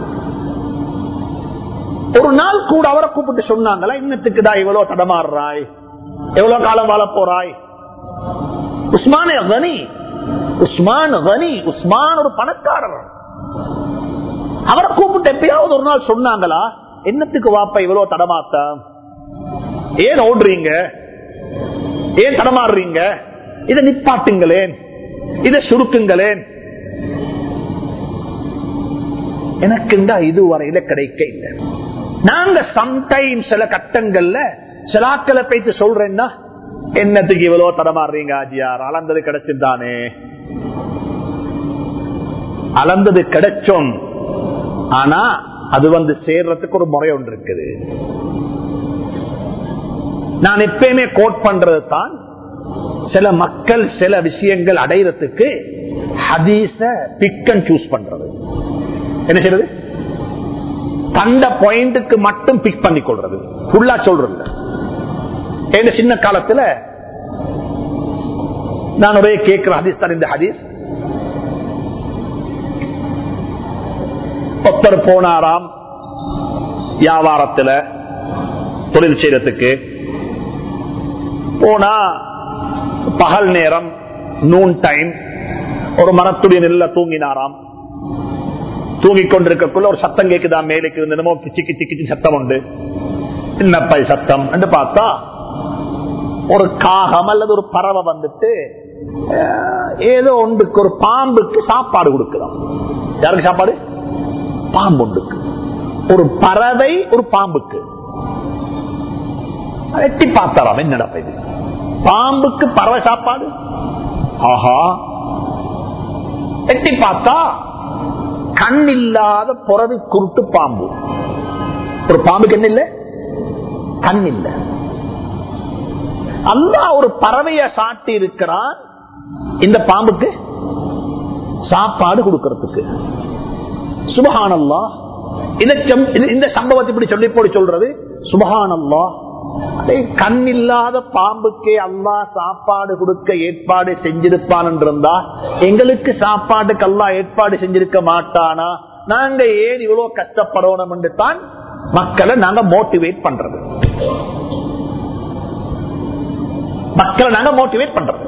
ஒரு நாள் கூட அவரை கூப்பிட்டு சொன்னாங்களா இன்னத்துக்குடா இவ்வளவு தடமாறுறாய் எவ்வளவு காலம் வாழ போறாய் உஸ்மானே கனி உஸ்மான் கனி உஸ்மான் ஒரு பணக்காரர் அவரை கூப்பிட்டு எப்பயாவது ஒரு நாள் சொன்னாங்களா என்னத்துக்கு வாப்பா இவ்வளவு தடமாத்த ஏன் ஓடுறீங்க ஏன் தடமாறுறீங்க இதை நிப்பாட்டுங்களேன் இதை சுருக்குங்களேன் எனக்கு இதுவரையில கிடைக்க இல்லை நாங்க சம்டைம் சில கட்டங்கள்ல சிலாக்களை பேச்சு சொல்றேன்னா என்னத்துக்கு இவ்வளவு தடமாறுறீங்க ஆஜியார் அளந்தது கிடைச்சிருந்தானே அளந்தது கிடைச்சோம் ஆனா அது வந்து சேர்றதுக்கு ஒரு முறை ஒன்று இருக்குது நான் எப்பயுமே கோட் பண்றது தான் சில மக்கள் சில விஷயங்கள் அடையிறதுக்கு ஹதீஸ பிக் அண்ட் சூஸ் பண்றது என்ன செய்யறது கண்ட பாயிண்ட்டுக்கு மட்டும் பிக் பண்ணி கொள்றது ஃபுல்லா சொல்றது எங்க சின்ன காலத்துல நான் ஒரே கேட்கிற ஹதீஸ் தான் இந்த ஹதீஸ் ஒருத்தர் போனாராம் வியாபாரத்துல தொழில் செய்யறதுக்கு போனா பகல் நேரம் நூன் டைம் ஒரு மரத்துடைய நெல்ல தூங்கினாராம் தூங்கிக் கொண்டிருக்கக்குள்ள ஒரு சத்தம் கேக்குதா மேலுக்கு என்னமோ கிச்சி கிச்சி கிச்சி சத்தம் உண்டு என்னப்பா இது சத்தம் என்று பார்த்தா ஒரு காகம் அல்லது ஒரு பறவை வந்துட்டு அஹ், ஏதோ ஒன்றுக்கு ஒரு பாம்புக்கு சாப்பாடு கொடுக்கலாம் யாருக்கு சாப்பாடு பாம்பு ஒன்றுக்கு ஒரு பறவை ஒரு பாம்புக்கு அதை எட்டி பார்த்தாராம் என்ன நடப்பது பாம்புக்கு பறவை சாப்பாடு ஆஹா எட்டி பார்த்தா கண் இல்லாத புறவி குருட்டு பாம்பு ஒரு பாம்புக்கு என்ன இல்லை கண் இல்ல அல்லாஹ் ஒரு பறவைய சாட்டி இருக்கிறான் இந்த பாம்புக்கு சாப்பாடு கொடுக்கறதுக்கு சுபஹானல்லா இந்த செம்- இது- இந்த சம்பவத்தை இப்படி சொல்லி போடி சொல்றது சுபஹானல்லா அடே, கண் இல்லாத பாம்புக்கே அல்லாஹ் சாப்பாடு கொடுக்க ஏற்பாடு செஞ்சிருப்பான் இருந்தா எங்களுக்கு சாப்பாட்டுக்கு அல்லாஹ் ஏற்பாடு செஞ்சிருக்க மாட்டானா நாங்க ஏன் இவ்வளவு கஷ்டப்படணும் என்று தான் மக்களை நாங்க மோட்டிவேட் பண்றது மக்களை நாங்க மோட்டிவேட் பண்றது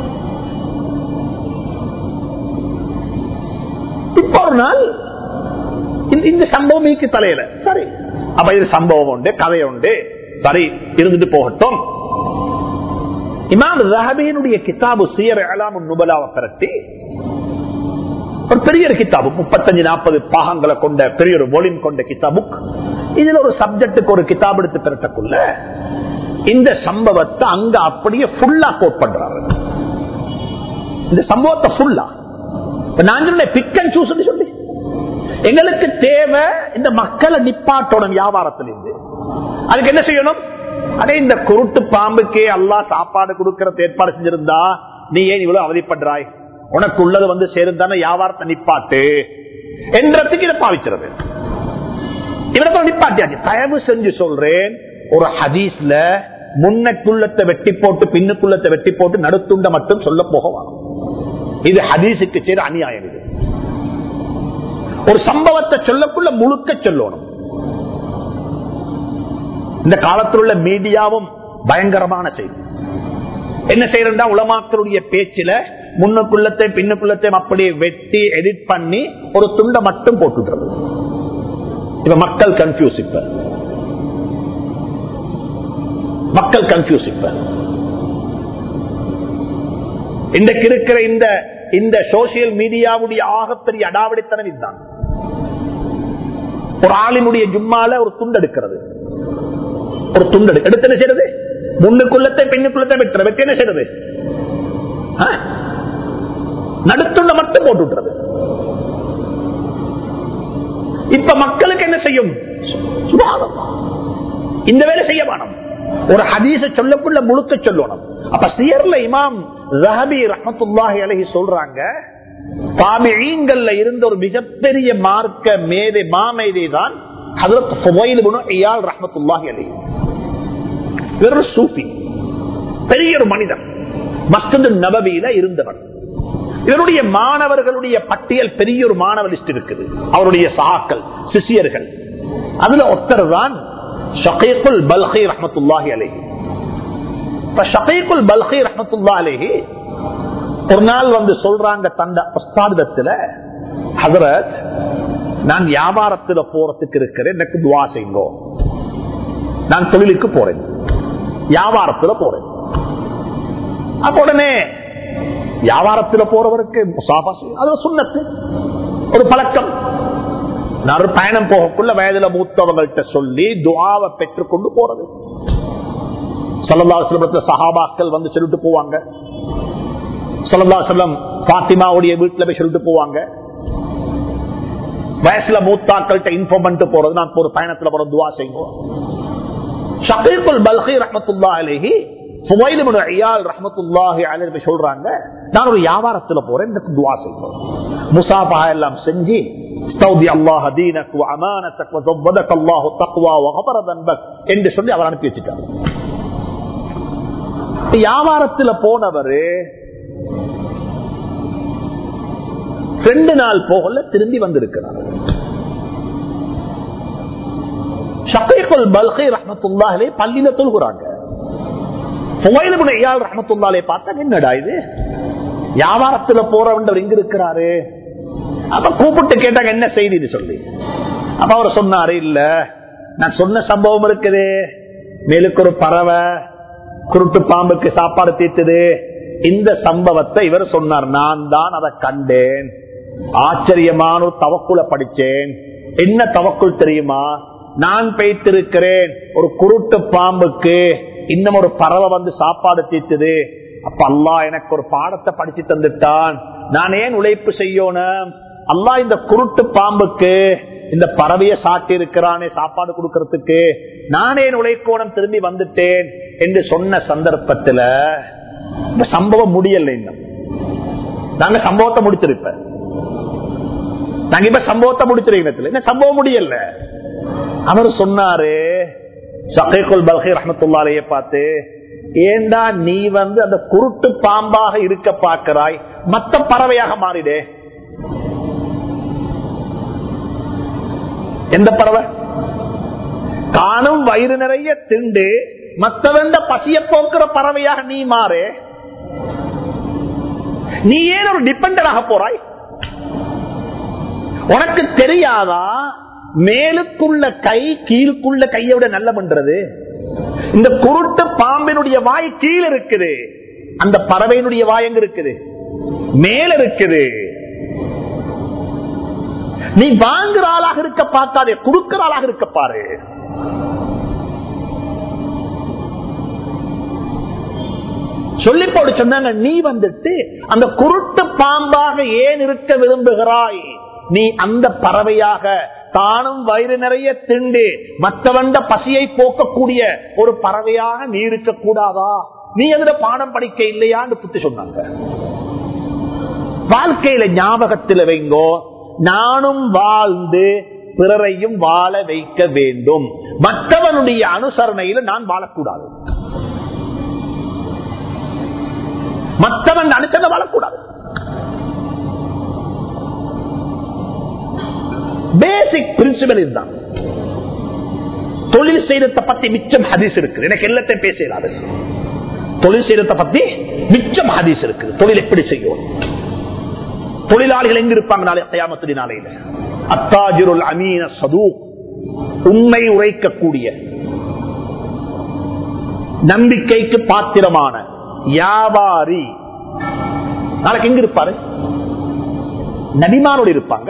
இப்ப ஒரு நாள் இந்த- இந்த சம்பவம் மீக்கு தலையில சரி அப்ப இது சம்பவம் உண்டு கதை உண்டு சரி இருந்துட்டு போகட்டும் இமாம் ரஹபியினுடைய கிதாபு சீர அலாம் நுபலாவை திரட்டி ஒரு பெரிய ஒரு கிதாபு முப்பத்தஞ்சு நாற்பது பாகங்களை கொண்ட பெரிய ஒரு வால்யூம் கொண்ட கிதாபுக் இதுல ஒரு சப்ஜெக்டுக்கு ஒரு கிதாப் எடுத்து திரட்டக்குள்ள இந்த சம்பவத்தை அங்க அப்படியே ஃபுல்லா கோட் பண்றாரு இந்த சம்பவத்தை ஃபுல்லா இப்ப நான் சொன்னேன் பிக் அண்ட் சூஸ் சொல்லி எங்களுக்கு தேவை இந்த மக்களை நிப்பாட்டணும் வியாபாரத்திலிருந்து அதுக்கு என்ன செய்யணும் அதே இந்த குருட்டு பாம்புக்கே அல்லாஹ் சாப்பாடு கொடுக்கறது ஏற்பாடு செஞ்சிருந்தா நீ ஏன் இவ்வளவு அவதிப்படுறாய் உனக்கு உள்ளது வந்து சேர்ந்தான வியாபாரத்தை நிப்பாட்டு என்றதுக்கு இதை பாவிக்கிறது இவரை நிப்பாட்டியாச்சு தயவு செஞ்சு சொல்றேன் ஒரு ஹதீஸ்ல முன்னக்குள்ளத்தை வெட்டி போட்டு பின்னுக்குள்ளத்தை வெட்டி போட்டு நடுத்துண்ட மட்டும் சொல்ல போகலாம் இது ஹதீஸுக்கு செய்த அநியாயம் இது ஒரு சம்பவத்தை சொல்லக்குள்ள முழுக்க சொல்லணும் இந்த காலத்தில் உள்ள மீடியாவும் பயங்கரமான செய்தி என்ன செய்யறா உலமாக்களுடைய பேச்சில முன்னுக்குள்ளத்தை பின்னுக்குள்ளத்தை அப்படியே வெட்டி எடிட் பண்ணி ஒரு துண்டை மட்டும் போட்டுடுறது இப்ப மக்கள் கன்ஃபியூஸ் இப்ப மக்கள் கன்ஃபியூஸ் இப்ப இன்றைக்கு இருக்கிற இந்த இந்த சோசியல் மீடியாவுடைய ஆகப்பெரிய அடாவடித்தனம் இதுதான் ஒரு ஆளினுடைய ஜும்மால ஒரு துண்டு எடுக்கிறது ஒரு துண்டு எடு- எடுத்து என்ன செய்யறது முன்னுக்குள்ளத்தை பின்னுக்குள்ளத்தை வெட்டுற வெட்டி என்ன செய்யறது ஆ? நடுத்துண்ட மட்டும் போட்டு விட்டுறது இப்ப மக்களுக்கு என்ன செய்யும் சுபாவமா. இந்த வேலை செய்ய வேணும் ஒரு ஹதீஸ சொல்லக்குள்ள முழுக்க சொல்லணும் அப்ப சியர்ல இமாம் ரஹபி ரஹமத்துல்லாஹி அலைஹி சொல்றாங்க தாபிஈன்கள்ல இருந்த ஒரு மிகப்பெரிய மார்க்க மேதை மாமேதை தான் ஹதரத் ஃபுவைல் இப்னு இயால் ரஹ்மத்துல்லாஹி அலைஹி இவர் ஒரு சூஃபி பெரிய ஒரு மனிதன் மஸ்ஜித் நபவியில இருந்தவர் இவருடைய மாணவர்களுடைய பட்டியல் பெரிய ஒரு மாணவ லிஸ்ட் இருக்குது அவருடைய சகாக்கள் சிஷியர்கள் அதுல ஒருத்தர் தான் ஷகீக்குல் பல்கி ரஹமத்துல்லாஹி அலைஹி இப்ப ஷகீக்குல் பல்கி ரஹமத்துல்லா அலைஹி ஒரு நாள் வந்து சொல்றாங்க தந்த உஸ்தாதத்துல ஹசரத் நான் வியாபாரத்துல போறதுக்கு இருக்கிறேன் எனக்கு துவா செய்யுங்கோ நான் தொழிலுக்கு போறேன் வியாபாரத்துல போறேன் அப்ப உடனே வியாபாரத்துல போறவருக்கு முசாஃபா செய்யும். அது ஒரு சுண்ணத்து ஒரு பழக்கம் நான் ஒரு பயணம் போகக்குள்ள வயதுல மூத்தவங்கள்ட்ட சொல்லி துவாவை பெற்றுக்கொண்டு போறது சல்லல்லாஹுல சஹாபாக்கள் வந்து சொல்லிட்டு போவாங்க சல்லல்லா செல்லம் பாத்திமாவுடைய வீட்டுல போய் சொல்லிட்டு போவாங்க வயசுல மூத்தாக்கள்கிட்ட இன்ஃபார்ம் பண்ணிட்டு போறது நான் ஒரு பயணத்துல போற துவா செய்வோம் ஷகீக்குல் பல்கி ரஹமத்துல்லா அலேஹி சுமைலிபுன் ஐயால் ரஹமத்துல்லாஹி அலைஹி சொல்றாங்க நான் ஒரு வியாபாரத்துல போறேன் எனக்கு துவா செய்வோம் முசாபா எல்லாம் செஞ்சு استودع الله دينك وامانتك وزودك الله التقوى وغفر ذنبك என்று சொல்லி அவர் அனுப்பி வச்சுட்டார் வியாபாரத்துல போனவரு ரெண்டு நாள் போகல திரும்பி வந்திருக்கிறார் ஷகீகுல் பல்கி ரஹமத்துல்லாஹிலே பள்ளியில தொழுகிறாங்க புகையிலுடைய ஐயாள் ரஹமத்துல்லாலே பார்த்தா என்னடா இது வியாபாரத்துல போறவன் எங்க இருக்கிறாரு அப்ப கூப்பிட்டு கேட்டாங்க என்ன செய்தி சொல்லி அப்ப அவர் சொன்னாரு இல்ல நான் சொன்ன சம்பவம் இருக்குது மேலுக்கு ஒரு பறவை குருட்டு பாம்புக்கு சாப்பாடு தீர்த்தது இந்த சம்பவத்தை இவர் சொன்னார் நான் தான் அதை கண்டேன் ஆச்சரியமான ஒரு தவக்குல படிச்சேன் என்ன தவக்குள் தெரியுமா நான் பெய்த்திருக்கிறேன் ஒரு குருட்டு பாம்புக்கு இன்னும் ஒரு பறவை வந்து சாப்பாடு தீர்த்துது அப்ப அல்லா எனக்கு ஒரு பாடத்தை படிச்சு தந்துட்டான் நான் ஏன் உழைப்பு செய்யணும் அல்லா இந்த குருட்டு பாம்புக்கு இந்த பறவையை சாட்டி இருக்கிறானே சாப்பாடு கொடுக்கறதுக்கு நானே உழைக்கோணம் திரும்பி வந்துட்டேன் என்று சொன்ன சந்தர்ப்பத்துல இந்த சம்பவம் முடியல இன்னும் நாங்க சம்பவத்தை முடிச்சிருப்ப நாங்க இப்ப சம்பவத்தை முடிச்சிருக்கோம் என்ன சம்பவம் முடியல அவர் சொன்னாரு சகைகுல் பல்கை ரஹமத்துல்லாரைய பார்த்து ஏண்டா நீ வந்து அந்த குருட்டு பாம்பாக இருக்க பார்க்கிறாய் மத்த பறவையாக மாறிடே எந்த பறவை காணும் வயிறு நிறைய திண்டு மத்தவண்ட பசிய போக்குற பறவையாக நீ மாறு நீ ஏன் ஒரு டிபெண்டராக போறாய் உனக்கு தெரியாதா மேலுக்குள்ள கை கீழுக்குள்ள கையை விட நல்ல பண்றது இந்த குருட்டு பாம்பினுடைய வாய் கீழே இருக்குது அந்த பறவையினுடைய வாய் எங்க இருக்குது மேல இருக்குது நீ வாங்குற ஆளாக இருக்க பார்க்காதே கொடுக்கிற ஆளாக இருக்க பாரு சொல்லி போடு சொன்னாங்க நீ வந்துட்டு அந்த குருட்டு பாம்பாக ஏன் இருக்க விரும்புகிறாய் நீ அந்த பறவையாக தானும் வயிறு நிறைய திண்டு மற்றவண்ட பசியை போக்கக்கூடிய ஒரு பறவையாக நீ இருக்க கூடாதா நீ அதுல பாடம் படிக்க இல்லையான்னு புத்தி சொன்னாங்க வாழ்க்கையில ஞாபகத்தில் வைங்கோ நானும் வாழ்ந்து பிறரையும் வாழ வைக்க வேண்டும் மற்றவனுடைய அனுசரணையில நான் வாழக்கூடாது மற்றவன் அனுசரணை வாழக்கூடாது பேசிக் பிரின்சிபல் இதுதான் தொழில் செய்யறத பத்தி மிச்சம் ஹதீஸ் இருக்கு எனக்கு எல்லாத்தையும் பேசலாது தொழில் செய்யறத பத்தி மிச்சம் ஹதீஸ் இருக்கு தொழில் எப்படி செய்யும் தொழிலாளிகள் எங்க இருப்பாங்க நாளை கயாமத்துடி நாளையில அத்தாஜிருல் அமீன சதூ உண்மை உரைக்கக்கூடிய நம்பிக்கைக்கு பாத்திரமான வியாபாரி நாளைக்கு எங்க இருப்பாரு நபிமாரோடு இருப்பாங்க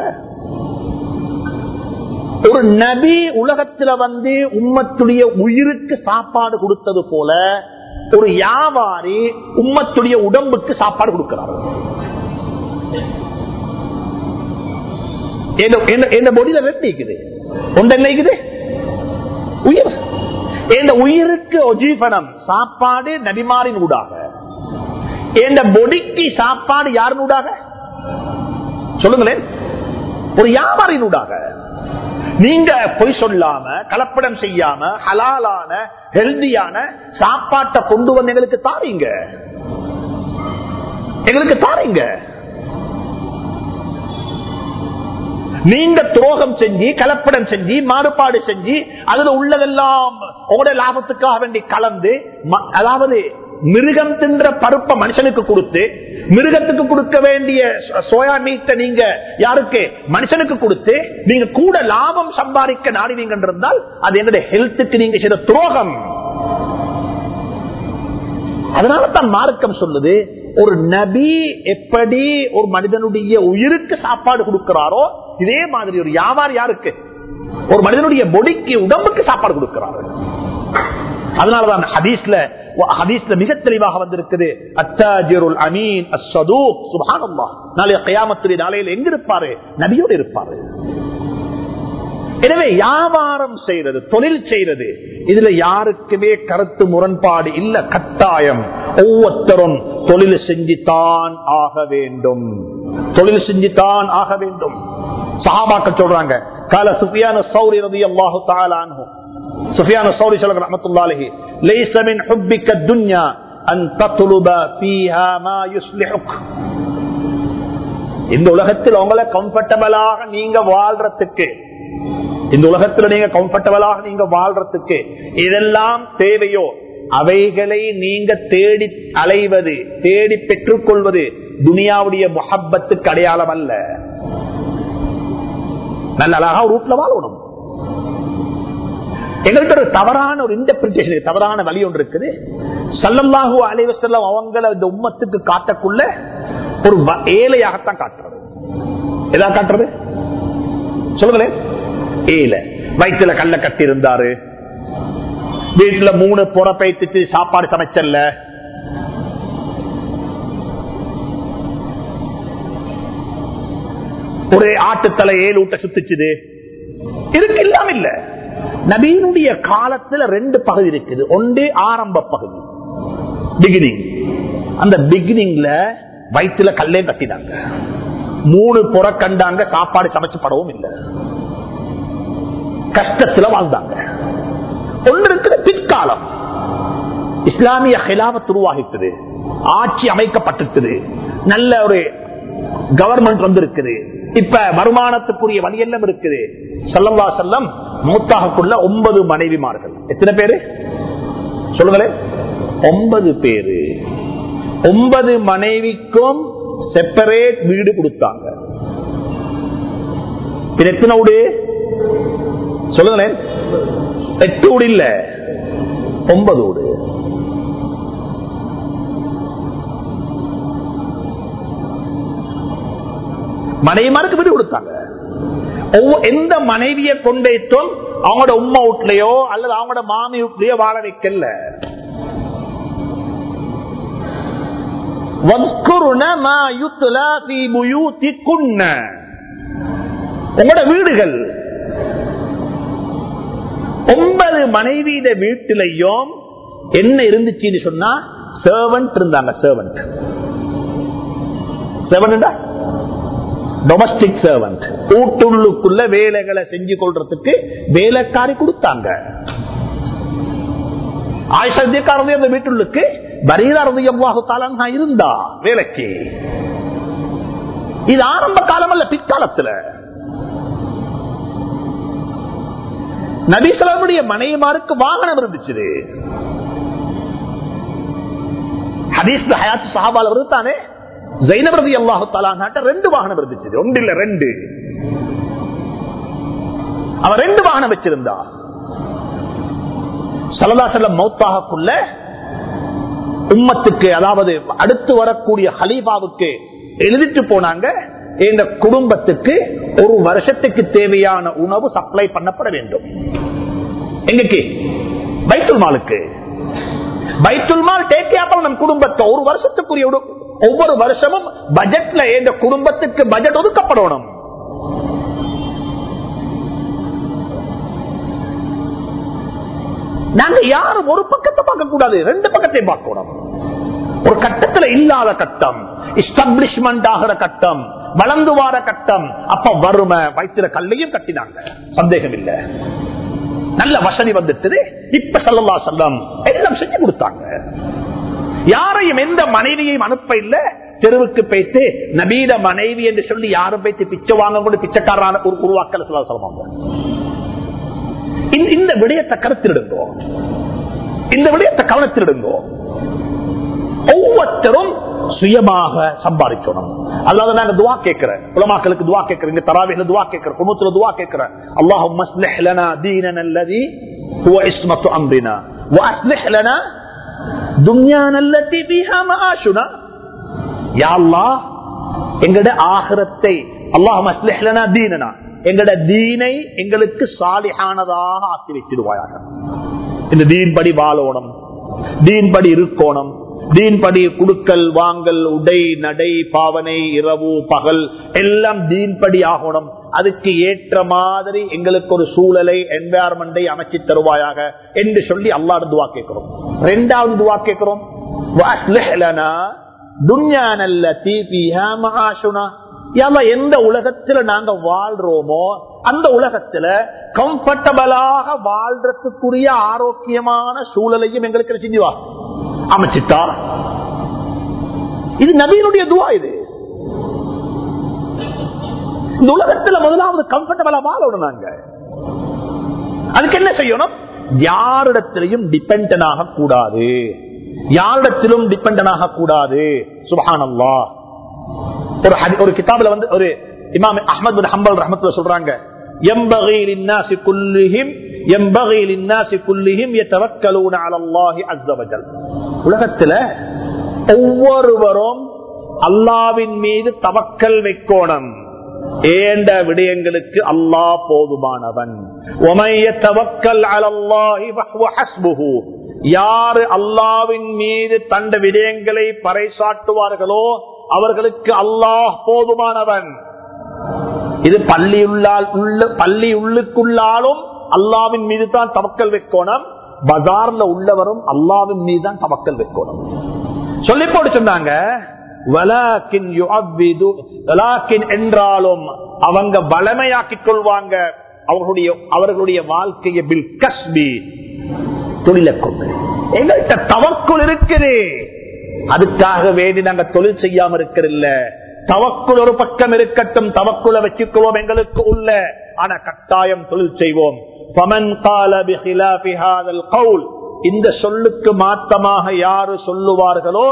ஒரு நபி உலகத்துல வந்து உம்மத்துடைய உயிருக்கு சாப்பாடு கொடுத்தது போல ஒரு வியாபாரி உம்மத்துடைய உடம்புக்கு சாப்பாடு கொடுக்கிறார் என்ன பொடியில ரெண்டு இருக்குது ஒன்று என்ன இருக்குது உயிர் இந்த உயிருக்கு ஒஜீபனம் சாப்பாடு நபிமாரின் ஊடாக இந்த பொடிக்கு சாப்பாடு யாரின் ஊடாக சொல்லுங்களேன் ஒரு வியாபாரின் ஊடாக நீங்க பொய் சொல்லாம கலப்படம் செய்யாம ஹலாலான ஹெல்தியான சாப்பாட்டை கொண்டு வந்து எங்களுக்கு தாரீங்க எங்களுக்கு தாரீங்க நீங்க துரோகம் செஞ்சு கலப்படம் செஞ்சு மாறுபாடு செஞ்சு அதுல உள்ளதெல்லாம் உங்களோட லாபத்துக்காக வேண்டி கலந்து அதாவது மிருகம் தின்ற பருப்ப மனுஷனுக்கு கொடுத்து மிருகத்துக்கு கொடுக்க வேண்டிய சோயா மீட்டை நீங்க யாருக்கு மனுஷனுக்கு கொடுத்து நீங்க கூட லாபம் சம்பாதிக்க நாடினீங்க இருந்தால் அது என்னுடைய ஹெல்த்துக்கு நீங்க செய்த துரோகம் அதனால தான் மார்க்கம் சொல்லுது ஒரு நபி எப்படி ஒரு மனிதனுடைய உயிருக்கு சாப்பாடு கொடுக்கிறாரோ இதே மாதிரி ஒரு வியாபாரி யாருக்கு ஒரு மனிதனுடைய பொடிக்கு உடம்புக்கு சாப்பாடு கொடுக்கிறாரு அதனாலதான் ஹதீஸ்ல ஹதீஸ்ல மிக தெளிவாக வந்திருக்குது அத்தாஜிருல் அமீன் அஸ்ஸதூ சுப்ஹானல்லாஹ் நாளைய கியாமத்துடைய நாளையில் எங்க இருப்பாரு நபியோடு இருப்பாரு எனவே வியாபாரம் செய்யறது தொழில் செய்யறது இதுல யாருக்குமே கருத்து முரண்பாடு இல்ல கட்டாயம் ஒவ்வொருத்தரும் தொழில் செஞ்சுத்தான் ஆக வேண்டும் தொழில் செஞ்சுத்தான் ஆக வேண்டும் சஹாபாக்கள் சொல்றாங்க கால சுஃபியான சௌரி ரதி அல்லாஹு தாலானு சுஃபியான சௌரி சொல்லுங்க ரஹமத்துல்லாஹி லைஸ மின் ஹுப்பிக்க துன்யா அன் தத்லுப ஃபீஹா மா யுஸ்லிஹுக் இந்த உலகத்தில் உங்களை கம்ஃபர்டபிளாக நீங்க வாழ்றதுக்கு இந்த உலகத்துல நீங்க கம்ஃபர்டபிளாக நீங்க வாழ்றதுக்கு இதெல்லாம் தேவையோ அவைகளை நீங்க தேடி அலைவது தேடி பெற்றுக் கொள்வது துனியாவுடைய முகப்பத்துக்கு அடையாளம் அல்ல நல்ல அழகா ரூட்ல வாழணும் எங்கள்கிட்ட ஒரு தவறான ஒரு இன்டர்பிரிட்டேஷன் தவறான வழி ஒன்று இருக்குது சல்லல்லாஹு அலைவசல்லம் அவங்கள இந்த உம்மத்துக்கு காட்டக்குள்ள ஒரு வ- ஏழையாகத்தான் காட்டுறது எதா காட்டுறது சொல்லுங்களேன் ஏழை வயிற்றுல கல்ல கட்டி இருந்தாரு வீட்டுல மூணு புறப்பைத்துட்டு சாப்பாடு சமைச்சல்ல ஒரு ஆட்டுத்தலை ஏழு ஊட்ட சுத்துச்சுது இருக்கு இல்லாம இல்ல நபீனுடைய காலத்துல ரெண்டு பகுதி இருக்குது ஒன்று ஆரம்ப பகுதி பிகினிங் அந்த பிகினிங்ல வயிற்றுல கல்லே கட்டினாங்க மூணு புற கண்டாங்க சாப்பாடு சமைச்சு படவும் இல்லை கஷ்டத்துல வாழ்ந்தாங்க ஒன்று இருக்கிற பிற்காலம் இஸ்லாமிய ஹிலாபத் உருவாகிட்டது ஆட்சி அமைக்கப்பட்டிருக்குது நல்ல ஒரு கவர்மெண்ட் வந்திருக்குது இப்ப வருமானத்துக்குரிய வழியெல்லாம் இருக்குது சல்லல்லா செல்லம் மூத்தாகக்குள்ள ஒன்பது மனைவிமார்கள் எத்தனை பேரு சொல்லுங்களேன் ஒன்பது பேரு ஒன்பது மனைவிக்கும் செப்பரேட் வீடு கொடுத்தாங்க பின் எத்தனை வீடு சொல்லுங்களேன் எட்டு வீடு இல்ல ஒன்பது வீடு மனைவிமாருக்கு வீடு கொடுத்தாங்க ஒவ்வொ- எந்த மனைவியை கொண்டேற்றும் அவங்களோட உம்மா வீட்லயோ அல்லது அவங்களோட மாமி வீட்லயோ வாழ வைக்கல வஸ்குருன மா யுத்லா ஃபீ புயூத்திக்குன்ன. உங்களோட வீடுகள் ஒன்பது மனைவியிட வீட்டிலையும் என்ன இருந்துச்சுன்னு சொன்னா சர்வன்ட் இருந்தாங்க சர்வன்ட் சர்வன்டா டொமஸ்டிக் சர்வன்ட் வீட்டுள்ளுக்குள்ள வேலைகளை செஞ்சு கொள்றதுக்கு வேலைக்காரி கொடுத்தாங்க ஆயுஷத்தியக்காரதே அந்த வீட்டுள்ளுக்கு பரீராரதி எவ்வாறு இருந்தா வேலைக்கு இது ஆரம்ப காலம் அல்ல பிற்காலத்துல நபிசலமுடைய மனைவிமாருக்கு வாகனம் இருந்துச்சு ஹதீஸ்ல ஹயாத் சஹாபால வருதானே ஜைனபிரதி அல்லாஹு தாலாட்ட ரெண்டு வாகனம் இருந்துச்சு ஒன்று இல்ல ரெண்டு அவன் ரெண்டு வாகனம் வச்சிருந்தா சலதாசலம் மௌத்தாகக்குள்ள உம்மத்துக்கு அதாவது அடுத்து வரக்கூடிய ஹலீஃபாவுக்கு எழுதிட்டு போனாங்க இந்த குடும்பத்துக்கு ஒரு வருஷத்துக்கு தேவையான உணவு சப்ளை பண்ணப்பட வேண்டும் எங்கக்கு பைத்துல் மாலுக்கு பைத்துல் மால் டேக்கியாப்பல் நம் குடும்பத்தை ஒரு வருஷத்துக்குரிய உடு- ஒவ்வொரு வருஷமும் பட்ஜெட்ல இந்த குடும்பத்துக்கு பட்ஜெட் ஒதுக்கப்படணும் நாங்க யாரும் ஒரு பக்கத்தை பார்க்க கூடாது ரெண்டு பக்கத்தையும் பார்க்கணும் ஒரு கட்டத்துல இல்லாத கட்டம் எஸ்டாப்ளிஷ்மெண்ட் ஆகிற கட்டம் வளர்ந்து வார கட்டம் அப்ப வறுமை வயிற்றுல கல்லையும் கட்டினாங்க சந்தேகம் இல்ல நல்ல வசதி வந்துட்டு இப்ப சல்லல்லா சொல்லம் எல்லாம் செஞ்சு கொடுத்தாங்க யாரையும் எந்த மனைவியையும் அனுப்ப இல்ல தெருவுக்கு போயிட்டு நபீத மனைவி என்று சொல்லி யாரும் போயிட்டு பிச்சை வாங்க கூட பிச்சைக்காரரான ஒரு உருவாக்கல சொல்ல சொல்லுவாங்க இந்த- இந்த விடயத்தை கருத்திடுங்கோ இந்த விடயத்தை கவனத்திடுங்கோ ஒவ்வொருத்தரும் சுயமாக சம்பாதிக்கணும் அல்லாத நாங்க துவா கேட்கிறேன் உலமாக்களுக்கு துவா கேட்கிறேன் இங்க தராவில துவா கேட்கிறேன் குணத்துல துவா கேட்கிறேன் அல்லாஹும் மஸ்லிஹ் லனா தீனனா அல்லதி هو عصمة أمرنا وأصلح لنا دنيانا التي فيها معاشنا يا الله எங்கட ஆகிரத்தை அல்லாஹும் அஸ்லிஹ் லனா தீனனா எங்கட தீனை எங்களுக்கு சாலிஹானதாக ஆக்கி வச்சிடுவாயாக இந்த தீன் படி வாழணும் தீன் படி இருக்கணும் தீன் படி குடுக்கல் வாங்கல் உடை நடை பாவனை இரவு பகல் எல்லாம் தீன் படி ஆகணும் அதுக்கு ஏற்ற மாதிரி எங்களுக்கு ஒரு சூழலை என்வாரன்மெண்டை அமைச்சு தருவாயாக என்று சொல்லி அல்லாட துவா கேட்கிறோம் ரெண்டாவது துவா கேட்கிறோம் وَأَصْلِحْ لَنَا دُنْيَانَا الَّتِي فِيهَا مَعَاشُنَا யா அல்லாஹ், எந்த உலகத்துல நாங்க வாழ்றோமோ அந்த உலகத்துல கம்ஃபர்டபுளாக வாழ்றதுக்குரிய ஆரோக்கியமான சூழலையும் எங்களுக்கு செஞ்சுவா அமைச்சிட்டா இது நபியினுடைய துவா இது இந்த உலகத்துல முதலாவது கம்ஃபர்டபுளா வாழணும் நாங்க அதுக்கு என்ன செய்யணும் யாரிடத்திலையும் டிபெண்ட் ஆக கூடாது யாரிடத்திலும் டிபெண்ட் ஆக கூடாது சுபஹானல்லா ஒரு ஹதி- ஒரு கிதாபுல வந்து ஒரு இமாம் அஹமது பின் ஹம்பல் ரஹமத்துல சொல்றாங்க ينبغي للناس كلهم ينبغي للناس كلهم يتوكلون على الله عز وجل உலகத்துல ஒவ்வொருவரும் அல்லாவின் மீது தவக்கல் வைக்கோணும் ஏண்ட விடயங்களுக்கு அல்லாஹ் போதுமானவன் தவக்கல் அலல்லாஹி ஹஸ்புஹு யாரு அல்லாவின் மீது தண்ட விடயங்களை பறைசாட்டுவார்களோ அவர்களுக்கு அல்லாஹ் போதுமானவன் இது பள்ளியுள்ளால் உள்ள பள்ளி உள்ளுக்குள்ளாலும் அல்லாவின் மீது தான் தவக்கல் வைக்கணும் பஜார்ல உள்ளவரும் அல்லாவின் மீது தான் தவக்கல் வைக்கணும் சொல்லி போட்டு சொன்னாங்க என்றாலும் அவங்க வளமையாக்கிக் கொள்வாங்க அவர்களுடைய அவர்களுடைய வாழ்க்கையை பில் கஸ்பி தொழிலை கொண்டு எங்கள்கிட்ட தவக்குள் இருக்குது அதுக்காக வேண்டி நாங்க தொழில் செய்யாம இருக்கிறதில்ல தவக்குள் ஒரு பக்கம் இருக்கட்டும் தவக்குல வச்சுக்குவோம் எங்களுக்கு உள்ள ஆனா கட்டாயம் தொழில் செய்வோம் இந்த சொல்லுக்கு மாத்தமாக யாரு சொல்லுவார்களோ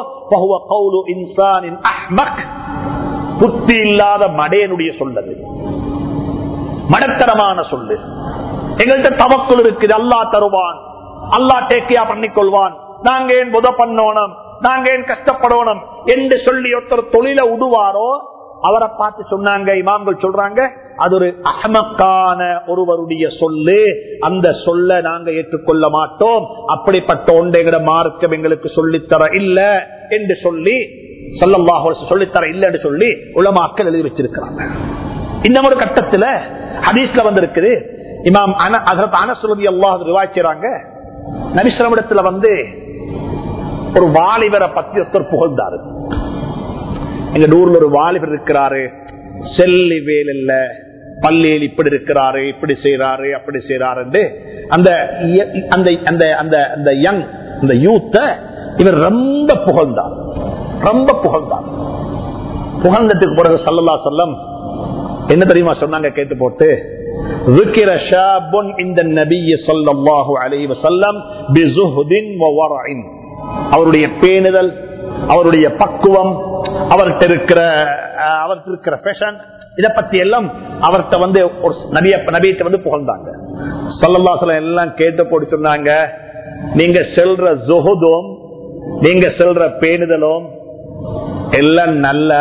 புத்தி இல்லாத மடையனுடைய சொல்லது மடத்தரமான சொல்லு எங்கள்கிட்ட தவக்குள் இருக்குது அல்லா தருவான் அல்லா டேக்கியா பண்ணிக்கொள்வான் நாங்க ஏன் புத பண்ணோணும் நாங்க ஏன் கஷ்டப்படணும் என்று சொல்லி ஒருத்தர் தொழில உடுவாரோ அவரை பார்த்து சொன்னாங்க இமாம்கள் சொல்றாங்க அது ஒரு அகமக்கான ஒருவருடைய சொல்லு அந்த சொல்ல நாங்க ஏற்றுக்கொள்ள மாட்டோம் அப்படிப்பட்ட ஒன்றைகிற மார்க்கம் எங்களுக்கு சொல்லித்தர இல்ல என்று சொல்லி சொல்லமாக சொல்லித்தர இல்ல என்று சொல்லி உலமாக்கள் எழுதி வச்சிருக்கிறாங்க இன்னும் ஒரு கட்டத்துல ஹதீஸ்ல வந்திருக்குது இமாம் அனசுலதி அல்லாஹ் ரிவாய்ச்சாங்க நபிஸ்லமிடத்துல வந்து ஒரு வாலிபரை பத்தி ஒருத்தர் புகழ்ந்தாரு எங்க ஊர்ல ஒரு வாலிபர் இருக்கிறாரு செல்லி வேலில்ல பள்ளியில் இப்படி இருக்கிறாரு இப்படி செய்யறாரு அப்படி செய்யறாரு அந்த அந்த அந்த அந்த அந்த யங் அந்த யூத்த இவர் ரொம்ப புகழ்ந்தார் ரொம்ப புகழ்ந்தார் புகழ்ந்ததுக்கு பிறகு சல்லல்லா சொல்லம் என்ன தெரியுமா சொன்னாங்க கேட்டு போட்டு ذكر شاب عند النبي صلى الله عليه وسلم بزهد وورع அவருடைய பேணுதல் அவருடைய பக்குவம் அவர்கிட்ட இருக்கிற அவர்கிட்ட இருக்கிற பேஷன் இத பத்தி எல்லாம் அவர்கிட்ட வந்து ஒரு நபிய நபியிட்ட வந்து புகழ்ந்தாங்க சொல்லல்லா சொல்ல எல்லாம் கேட்டு போட்டு சொன்னாங்க நீங்க செல்ற ஜொஹுதும் நீங்க செல்ற பேணுதலும் எல்லாம் நல்ல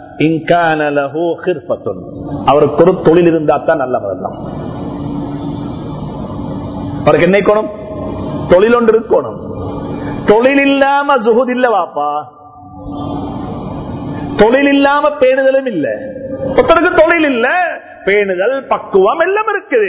அவருக்கு ஒரு தொழில் இருந்தா தான் நல்லவர் எல்லாம் அவருக்கு என்ன இருக்கணும் தொழில் ஒன்று இருக்கணும் தொழில் இல்லாம ஜுகுத் இல்ல வாப்பா தொழில் இல்லாம பேணுதலும் இல்ல ஒருத்தருக்கு தொழில் இல்ல பேணுதல் பக்குவம் எல்லாம் இருக்குது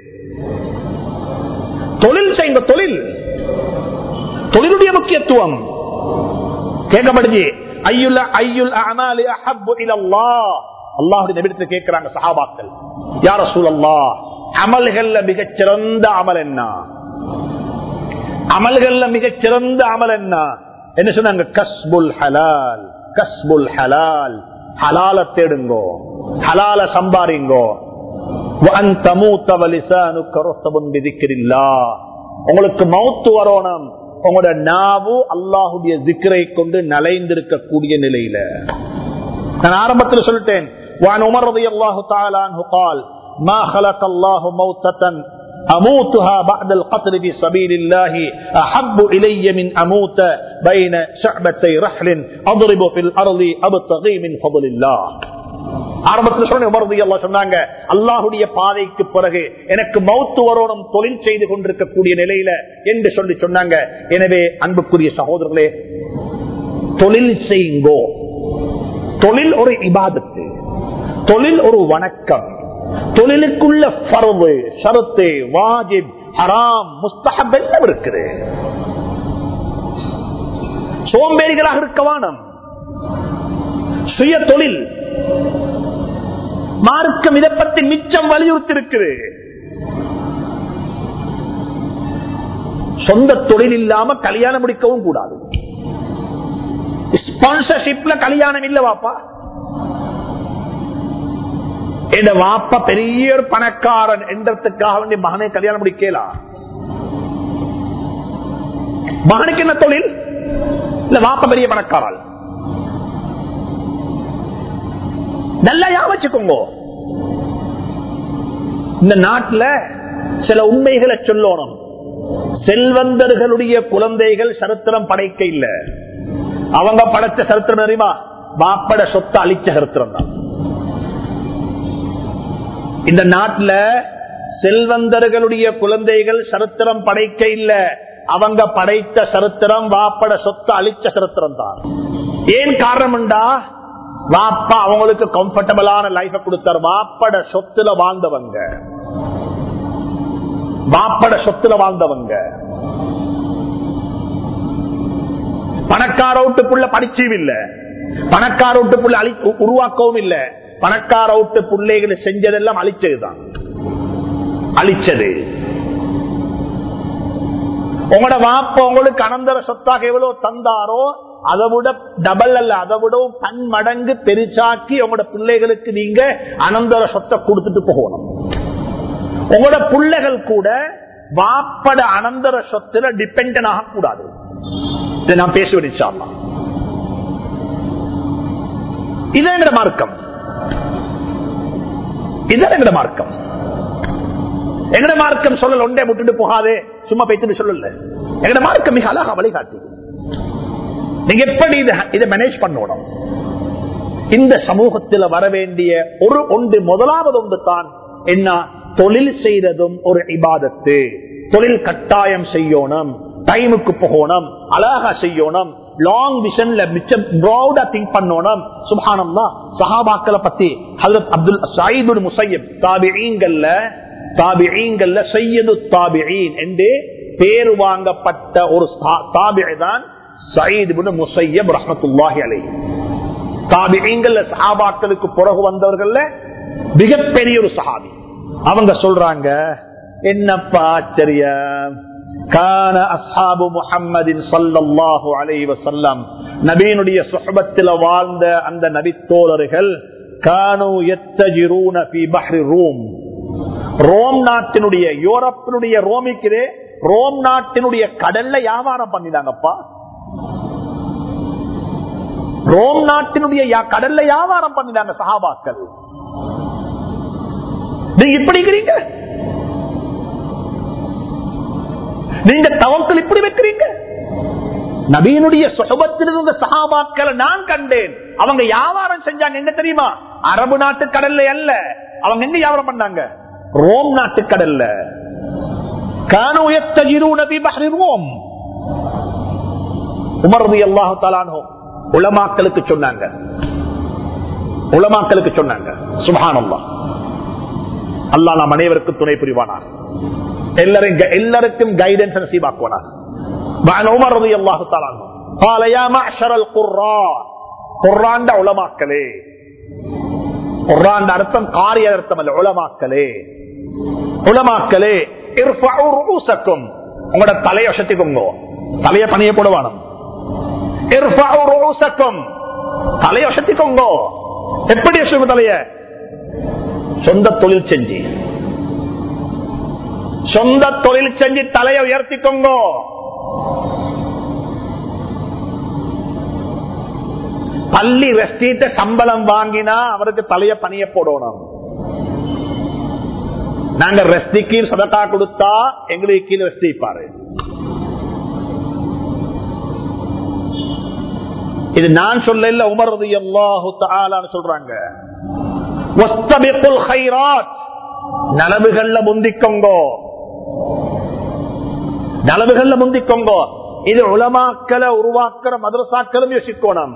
தொழில் செய்யுங்க தொழில் தொழிலுடைய முக்கியத்துவம் கேட்கப்படுச்சு ஐயுல் ஐயுல் அமாலி அஹப்பு இலல்லாஹ் அல்லாஹ்வுடைய நபியிடத்தில் கேட்கிறாங்க சஹாபாக்கள் யா ரசூலல்லாஹ் அமல்கள்ல மிகச் சிறந்த அமல் என்ன அமல்கள்ல மிகச் சிறந்த அமல் என்ன என்ன சொன்னாங்க கஸ்புல் ஹலால் கஸ்புல் ஹலால் ஹலால தேடுங்கோ ஹலால சம்பாரிங்கோ உங்களுக்கு மௌத்து வரணும் உங்களோட நாவு அல்லாஹுடைய ஜிக்கரை கொண்டு நலைந்திருக்கக்கூடிய நிலையில நான் ஆரம்பத்தில் சொல்லிட்டேன் وعن عمر رضي الله تعالى عنه قال ما خلق الله موتة أموتها بعد القتل في سبيل الله أحب إلي من أموت بين شعبتي رحل أضرب في الأرض أبتغي من فضل الله ஆரம்பத்தில் சொன்ன உமர்தி அல்லா சொன்னாங்க அல்லாஹுடைய பாதைக்கு பிறகு எனக்கு மௌத்து வரணும் தொழில் செய்து கொண்டிருக்கக்கூடிய நிலையில என்று சொல்லி சொன்னாங்க எனவே அன்புக்குரிய சகோதரர்களே தொழில் செய்யுங்கோ தொழில் ஒரு இபாதத்து தொழில் ஒரு வணக்கம் தொழிலுக்குள்ள பரவு ஷரத்து வாஜிப் ஹராம் முஸ்தஹப் எல்லாம் இருக்குது சோம்பேறிகளாக இருக்க வானம் சுய தொழில் மார்க்கம் இதை பத்தி மிச்சம் வலியுறுத்தி இருக்குது சொந்த தொழில் இல்லாம கல்யாணம் முடிக்கவும் கூடாது ஸ்பான்சர்ஷிப்ல கல்யாணம் இல்ல வாப்பா என் வாப்பா பெரிய ஒரு பணக்காரன் என்றதுக்காக வேண்டிய மகனை கல்யாணம் முடிக்கலாம் மகனுக்கு என்ன தொழில் இல்ல வாப்பா பெரிய பணக்காரன் நல்லா யா வச்சுக்கோங்க இந்த நாட்டுல சில உண்மைகளை சொல்லணும் செல்வந்தர்களுடைய குழந்தைகள் சரித்திரம் படைக்க இல்ல அவங்க படைச்ச சரித்திரம் தெரியுமா மாப்பட சொத்தை அழிச்ச சரித்திரம் தான் இந்த நாட்டுல செல்வந்தர்களுடைய குழந்தைகள் சரித்திரம் படைக்க இல்ல அவங்க படைத்த சரித்திரம் வாப்பட சொத்தை அழிச்ச சரித்திரம் தான் ஏன் காரணம்டா வாப்பா அவங்களுக்கு கம்ஃபர்டபுளான லைஃப கொடுத்தார் வாப்பட சொத்துல வாழ்ந்தவங்க வாப்பட சொத்துல வாழ்ந்தவங்க பணக்கார வீட்டுக்குள்ள படிச்சும் இல்ல பணக்கார வீட்டுக்குள்ள அழி உருவாக்கவும் இல்ல பணக்கார வீட்டு பிள்ளைகளை செஞ்சதெல்லாம் அழிச்சதுதான் அழிச்சது உங்களோட வாப்ப உங்களுக்கு அனந்தர சொத்தாக எவ்வளவு தந்தாரோ அதை விட டபுள் அல்ல அதை விடவும் பன் மடங்கு பெருசாக்கி உங்களோட பிள்ளைகளுக்கு நீங்க அனந்தர சொத்தை கொடுத்துட்டு போகணும் உங்களோட பிள்ளைகள் கூட வாப்பட அனந்தர சொத்துல டிபெண்ட் ஆக கூடாது இதை நான் பேசுவேன் இது எங்கட மார்க்கம் இதுதான் எங்கட மார்க்கம் எங்கட மார்க்கம் சொல்லல ஒன்றே விட்டுட்டு போகாதே சும்மா பேச்சுட்டு சொல்லல எங்கட மார்க்கம் மிக அழகா வழிகாட்டு நீங்க எப்படி இதை மேனேஜ் பண்ணணும் இந்த சமூகத்தில் வர வேண்டிய ஒரு ஒன்று முதலாவது ஒன்று தான் என்ன தொழில் செய்யறதும் ஒரு இபாதத்து தொழில் கட்டாயம் செய்யணும் டைமுக்கு போகணும் அழகா செய்யணும் லாங் விஷன்ல மிச்சம் ப்ரௌடா திங்க் பண்ணணும் சுபானம்மா சஹாபாக்களை பத்தி ஹசரத் அப்துல் சயீது முசையப் தாபிஈங்கல்ல தாபிஈங்கல்ல சையது தாபிஈன் என்று பேரு வாங்கப்பட்ட ஒரு தாபியை தான் சயீது முசையப் ரஹமத்துல்லாஹி அலை தாபிஈங்கல்ல சஹாபாக்களுக்கு பிறகு வந்தவர்கள்ல மிகப்பெரிய ஒரு சஹாபி அவங்க சொல்றாங்க என்னப்பா ஆச்சரியம் கான அஸ்ஹாபு முஹம்மதின் ஸல்லல்லாஹு அலைஹி வஸல்லம் நபியினுடைய சுஹபத்தில் வாழ்ந்த அந்த நபித்தோழர்கள் கானு யத்தஜிரூன ஃபீ பஹ்ரி ரூம் ரோம் நாட்டினுடைய யூரோப்பினுடைய ரோமிக்கிறே ரோம் நாட்டினுடைய கடல்ல வியாபாரம் பண்ணினாங்கப்பா ரோம் நாட்டினுடைய கடல்ல வியாபாரம் பண்ணினாங்க சஹாபாக்கள் நீங்க இப்படி இருக்கிறீங்க நீங்க தவக்கல் இப்படி வைக்கிறீங்க நபீனுடைய சுகபத்தில் இருந்த சகாபாக்களை நான் கண்டேன் அவங்க வியாபாரம் செஞ்சாங்க எங்க தெரியுமா அரபு நாட்டு கடல்ல அல்ல அவங்க எங்க வியாபாரம் பண்ணாங்க ரோம் நாட்டு கடல்ல ரோம் உமர்தி அல்லாஹு தாலானோ உலமாக்களுக்கு சொன்னாங்க உலமாக்களுக்கு சொன்னாங்க சுபானல்லா அல்லா நாம் அனைவருக்கும் துணை புரிவானா எல்லாரும் எல்லாருக்கும் கைடன்ஸ் நசீபாக்குவானா உமர் ரதி அல்லாஹு தாலானோ قال يا معشر القراء குர்ஆன் உலமாக்களே குர்ஆன் அர்த்தம் காரிய அர்த்தம் அல்ல உலமாக்களே உலமாக்களே இர்ஃபஉ ரூஸக்கும் உங்களோட தலையை வசத்திக்கோங்க தலைய பணிய போடுவானம் இர்ஃபஉ ரூஸக்கும் தலையை வசத்திக்கோங்க எப்படி வச்சுக்கோங்க தலைய சொந்த தொழில் செஞ்சு சொந்த தொழில் செஞ்சு தலையை உயர்த்திக்கோங்க பள்ளி ரெஸ்டீட்ட சம்பளம் வாங்கினா அவருக்கு தலைய பணிய போடணும் நாங்க ரெஸ்டி கீழ் சதக்கா கொடுத்தா எங்களுக்கு கீழே ரெஸ்டிப்பாரு இது நான் சொல்ல இல்ல உமர்றது எல்லாஹு சொல்றாங்க நலவுகள்ல முந்திக்கோங்கோ நலவுகள்ல முந்திக்கோங்கோ இது உலமாக்களை உருவாக்குற மதரசாக்களும் யோசிக்கணும்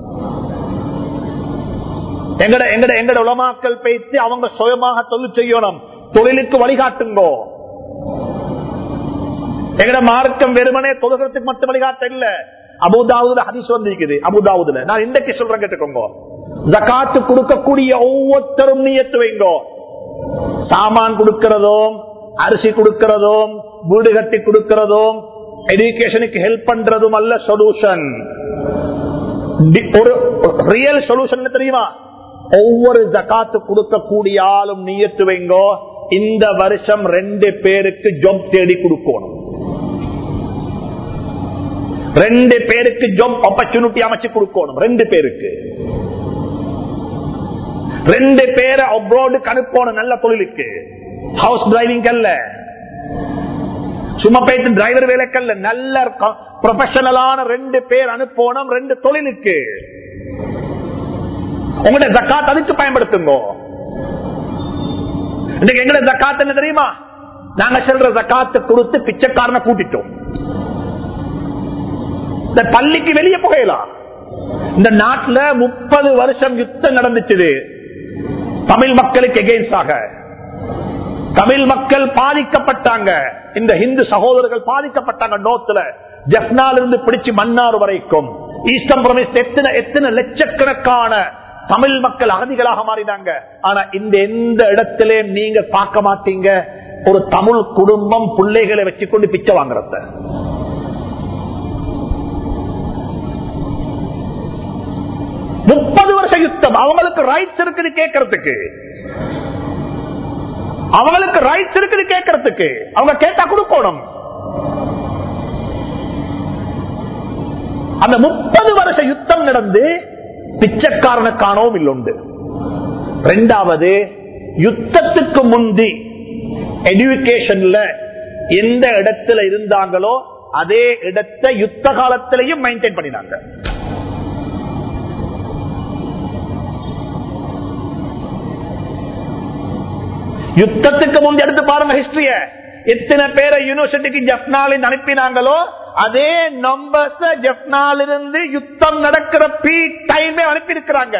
எங்கட எங்கட எங்கட உலமாக்கள் பேசி அவங்க சுயமாக தொழில் செய்யணும் தொழிலுக்கு வழிகாட்டுங்கோ எங்கட மார்க்கம் வெறுமனே தொழுகிறதுக்கு மட்டும் வழிகாட்ட இல்ல அபுதாவுதுல ஹதீஸ் வந்திருக்குது அபுதாவுதுல நான் இன்றைக்கு சொல்றேன் கேட்டுக்கோங்க ஜக்காத்து கொடுக்கக்கூடிய ஒவ்வொருத்தரும் நீயத்து வைங்கோ சாமான் கொடுக்கிறதும் அரிசி கொடுக்கிறதும் வீடு கட்டி கொடுக்கிறதும் எஜுகேஷனுக்கு ஹெல்ப் பண்றதும் அல்ல சொல்யூஷன் ஒரு ரியல் சொல்யூஷன் தெரியுமா ஒவ்வொரு ஜக்காத்து கொடுக்கக்கூடிய ஆளும் நீயத்து வைங்கோ இந்த வருஷம் ரெண்டு பேருக்கு ஜாப் தேடி கொடுக்கணும் ரெண்டு பேருக்கு ஜாப் ஆப்பர்ச்சுனிட்டி அமைச்சு கொடுக்கணும் ரெண்டு பேருக்கு ரெண்டு பேரை அப்ரோடு அனுப்பணும் நல்ல தொழிலுக்கு ஹவுஸ் டிரைவிங் அல்ல சும்மா போயிட்டு டிரைவர் வேலைக்கல்ல நல்ல ப்ரொஃபஷனலான ரெண்டு பேர் அனுப்பணும் ரெண்டு தொழிலுக்கு உங்களுடைய ஜக்காத் அதுக்கு பயன்படுத்துங்க இன்னைக்கு எங்களுடைய ஜக்காத் என்ன தெரியுமா நாங்க செல்ற ஜக்காத்து கொடுத்து பிச்சைக்காரனை கூட்டிட்டோம் இந்த பள்ளிக்கு வெளியே போகலாம் இந்த நாட்டுல முப்பது வருஷம் யுத்தம் நடந்துச்சு தமிழ் மக்களுக்கு எகெயின்ஸ்டாக தமிழ் மக்கள் பாதிக்கப்பட்டாங்க இந்த இந்து சகோதரர்கள் பாதிக்கப்பட்டாங்க நோத்துல ஜப்னால் இருந்து பிடிச்சு மன்னார் வரைக்கும் ஈஸ்டர்ன் பிரமிஸ் எத்தனை எத்தனை லட்சக்கணக்கான தமிழ் மக்கள் அகதிகளாக மாறினாங்க ஆனா இந்த எந்த இடத்திலையும் நீங்க பார்க்க மாட்டீங்க ஒரு தமிழ் குடும்பம் பிள்ளைகளை வச்சுக்கொண்டு பிச்சை வாங்குறத முப்பது வருஷ யுத்தம் அவங்களுக்கு ரைட்ஸ் இருக்குது கேட்கறதுக்கு அவங்களுக்கு ரைட்ஸ் இருக்குது கேட்கறதுக்கு அவங்க கேட்டா கொடுக்கணும் அந்த முப்பது வருஷ யுத்தம் நடந்து பிச்சைக்காரனுக்கானவும் இல்லுண்டு ரெண்டாவது யுத்தத்துக்கு முந்தி எஜுகேஷன்ல எந்த இடத்துல இருந்தாங்களோ அதே இடத்தை யுத்த காலத்திலையும் மெயின்டைன் பண்ணினாங்க யுத்தத்துக்கு முந்தி எடுத்து பாருங்க ஹிஸ்டரிய எத்தனை பேரை யூனிவர்சிட்டிக்கு ஜப்னாலின் அனுப்பினாங்களோ அதே நம்பர்ஸ் ஜப்னால் இருந்து யுத்தம் நடக்கிற பீ டைமே அனுப்பி இருக்கிறாங்க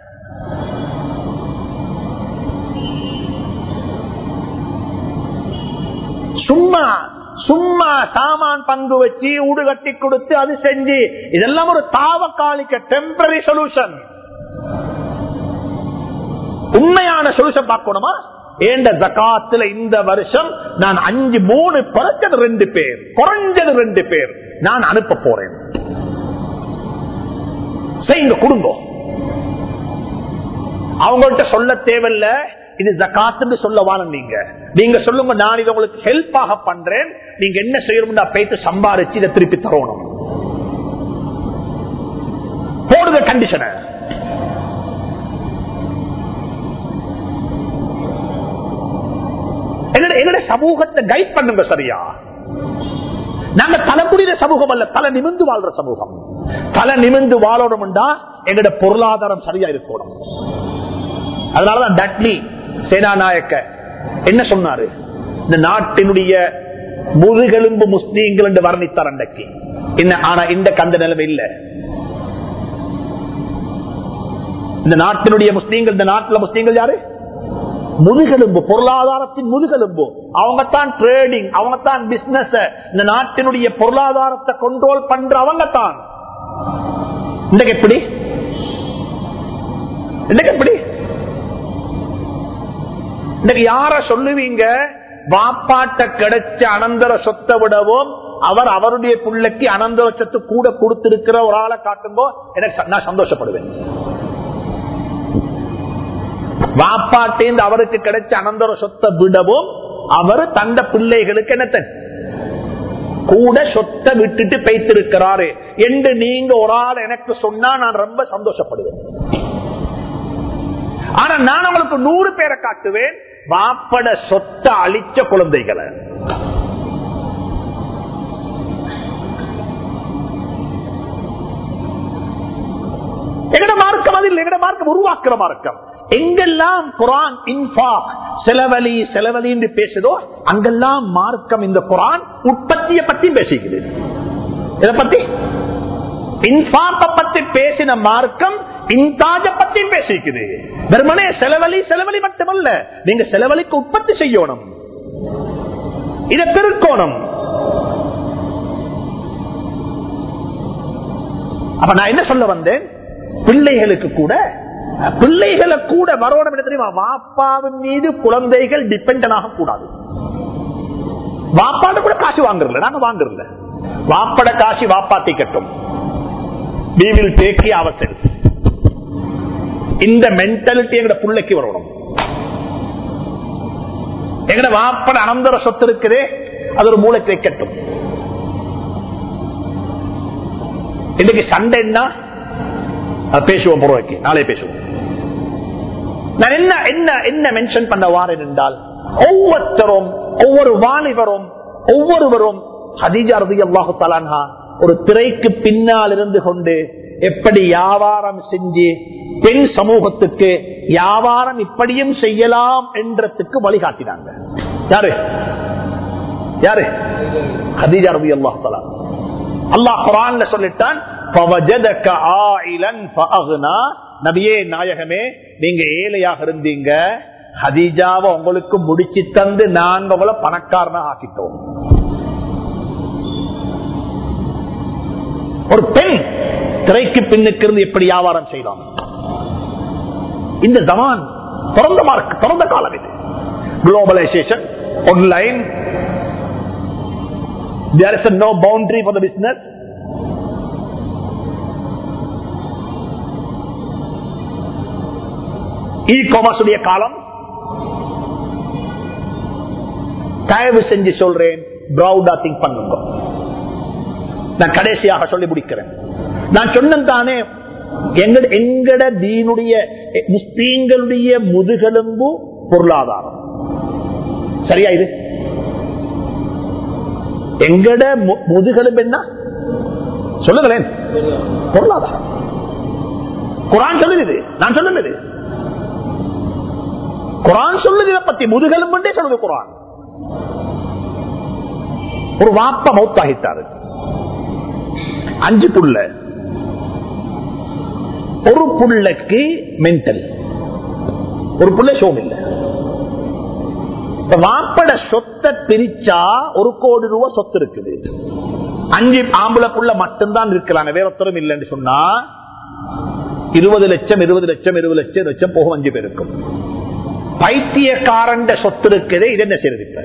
சும்மா சும்மா சாமான் பங்கு வச்சு ஊடு கட்டி கொடுத்து அது செஞ்சு இதெல்லாம் ஒரு தாவக்காலிக்க டெம்பரரி சொல்யூஷன் உண்மையான சொல்யூஷன் பார்க்கணுமா ஏண்ட ஜக்காத்துல இந்த வருஷம் நான் அஞ்சு மூணு குறைஞ்சது ரெண்டு பேர் குறைஞ்சது ரெண்டு பேர் நான் அனுப்ப போறேன் செய்யுங்க குடும்பம் அவங்கள்ட்ட சொல்ல தேவையில்ல இது ஜக்காத்து சொல்ல வாழ நீங்க நீங்க சொல்லுங்க நான் இதை உங்களுக்கு ஹெல்ப்பாக பண்றேன் நீங்க என்ன செய்யணும்னா போயிட்டு சம்பாரிச்சு இதை திருப்பி தரணும் போடுங்க கண்டிஷனை எங்களுடைய சமூகத்தை கைட் பண்ணுங்க சரியா நாங்க தலைமுடித சமூகம் அல்ல தலை நிமிந்து வாழ்ற சமூகம் தலை நிமிந்து வாழணும்டா எங்களோட பொருளாதாரம் சரியா இருக்கணும் அதனாலதான் டட்லி சேனாநாயக்க என்ன சொன்னாரு இந்த நாட்டினுடைய முதுகெலும்பு முஸ்லீம்கள் என்று வர்ணித்தார் அன்றைக்கு என்ன ஆனா இந்த கந்த நிலைமை இல்ல இந்த நாட்டினுடைய முஸ்லீம்கள் இந்த நாட்டில் முஸ்லீம்கள் யாரு முதுகெலும்பு பொருளாதாரத்தின் முதுகெலும்பு அவங்க தான் ட்ரேடிங் அவங்க தான் பிசினஸ் இந்த நாட்டினுடைய பொருளாதாரத்தை கண்ட்ரோல் பண்ற அவங்க தான் இன்றைக்கு எப்படி இன்றைக்கு எப்படி இன்னைக்கு யார சொல்லுவீங்க வாப்பாட்ட கிடைச்ச அனந்தர சொத்தை விடவும் அவர் அவருடைய பிள்ளைக்கு அனந்தர சொத்து கூட கொடுத்திருக்கிற ஒரு ஆளை காட்டும்போ எனக்கு நான் சந்தோஷப்படுவேன் வாப்பாட்டேந்து அவருக்கு கிடைச்ச அனந்தர சொத்தை விடவும் அவர் தந்த பிள்ளைகளுக்கு என்னத்த கூட சொத்தை விட்டுட்டு பைத்திருக்கிறாரு என்று நீங்க ஒரு ஆள் எனக்கு சொன்னா நான் ரொம்ப சந்தோஷப்படுவேன் ஆனா நான் உங்களுக்கு நூறு பேரை காட்டுவேன் வாப்பட சொத்தை அழிச்ச குழந்தைகளை எங்கட மார்க்கம் அதில் எங்கட மார்க்கம் உருவாக்குற மார்க்கம் எங்கெல்லாம் குரான் இன்ஃபா செலவழி செலவழி என்று பேசுதோ அங்கெல்லாம் மார்க்கம் இந்த குரான் உற்பத்தியை பத்தி பேசிக்குது இதை பத்தி இன்ஃபாப்ப பத்தி பேசின மார்க்கம் இன்தாஜ பத்தி பேசிக்குது வெறுமனே செலவழி செலவழி மட்டுமல்ல நீங்க செலவழிக்கு உற்பத்தி செய்யணும் இதை பெருக்கணும் அப்ப நான் என்ன சொல்ல வந்தேன் பிள்ளைகளுக்கு கூட பிள்ளைகளை கூட வரணும் என்ன தெரியுமா வாப்பாவின் மீது குழந்தைகள் டிபெண்ட் ஆக கூடாது வாப்பாடு கூட காசு வாங்குறல நாங்க வாங்குறல வாப்பட காசு வாப்பாத்தி கட்டும் we will take care ourselves. இந்த மென்டாலிட்டி எங்கட பிள்ளைக்கு வரணும் எங்கட வாப்பட அனந்தர சொத்து இருக்குதே அது ஒரு மூளைக்கு வைக்கட்டும் இன்னைக்கு சண்டை என்ன அது பேசுவோம் புறவைக்கு நாளை பேசுவோம் நான் என்ன என்ன என்ன மென்ஷன் பண்ண வாரேன் என்றால் ஒவ்வொருத்தரும் ஒவ்வொரு வாலிபரும் ஒவ்வொருவரும் ஹதீஜா ரதி அல்லாஹு தலான்ஹா ஒரு திரைக்கு பின்னால் இருந்து கொண்டு எப்படி வியாபாரம் செஞ்சு பெண் சமூகத்துக்கு வியாபாரம் இப்படியும் செய்யலாம் என்றதுக்கு வழிகாட்டினாங்க யாரு யாரு ஹதீஜா ரதி அல்லாஹு தலா அல்லாஹ் குரான்ல சொல்லிட்டான் فَوَجَدَكَ عَائِلًا فَأَغْنَى. நபியே நாயகமே நீங்க ஏழையாக இருந்தீங்க ஹதீஜாவை உங்களுக்கு முடிச்சு தந்து நாங்க உங்களை பணக்காரனா ஆக்கிட்டோம் ஒரு பெண் திரைக்கு பின்னுக்கு இருந்து எப்படி வியாபாரம் செய்யலாம் இந்த ஜமான் பிறந்த மார்க் பிறந்த காலம் இது globalisation online there is a no boundary for the business E commerce உடைய காலம் தயவு செஞ்சு சொல்றேன் ப்ரௌடா திங்க் பண்ணுங்க நான் கடைசியாக சொல்லி முடிக்கிறேன் நான் சொன்னேன் தானே எங்கட எங்கட தீனுடைய முஸ்லீம்களுடைய முதுகெலும்பு பொருளாதாரம் சரியா இது எங்கட மு- முதுகெலும்பு என்ன சொல்லுங்களேன் பொருளாதாரம் குரான் சொல்லுது நான் சொல்லுது குரான் சொல்லுது இதை பத்தி முதுகெலும்புண்டே சொல்லுது குரான் ஒரு வாப்ப மௌத்தாகிட்டாரு அஞ்சு புள்ள ஒரு புள்ளைக்கு மென்டல் ஒரு புள்ள சோம் இல்ல இப்ப வாப்பட சொத்தை பிரிச்சா ஒரு கோடி ரூபாய் சொத்து இருக்குது அஞ்சு ஆம்பளை புள்ள மட்டும்தான் இருக்கிறாங்க வேற ஒருத்தரும் இல்லைன்னு சொன்னா இருபது லட்சம் இருபது லட்சம் இருபது லட்சம் லட்சம் போகும் அஞ்சு பேருக்கும் பைத்தியக்காரண்ட சொத்து இருக்குது இது என்ன செய்யறது இப்ப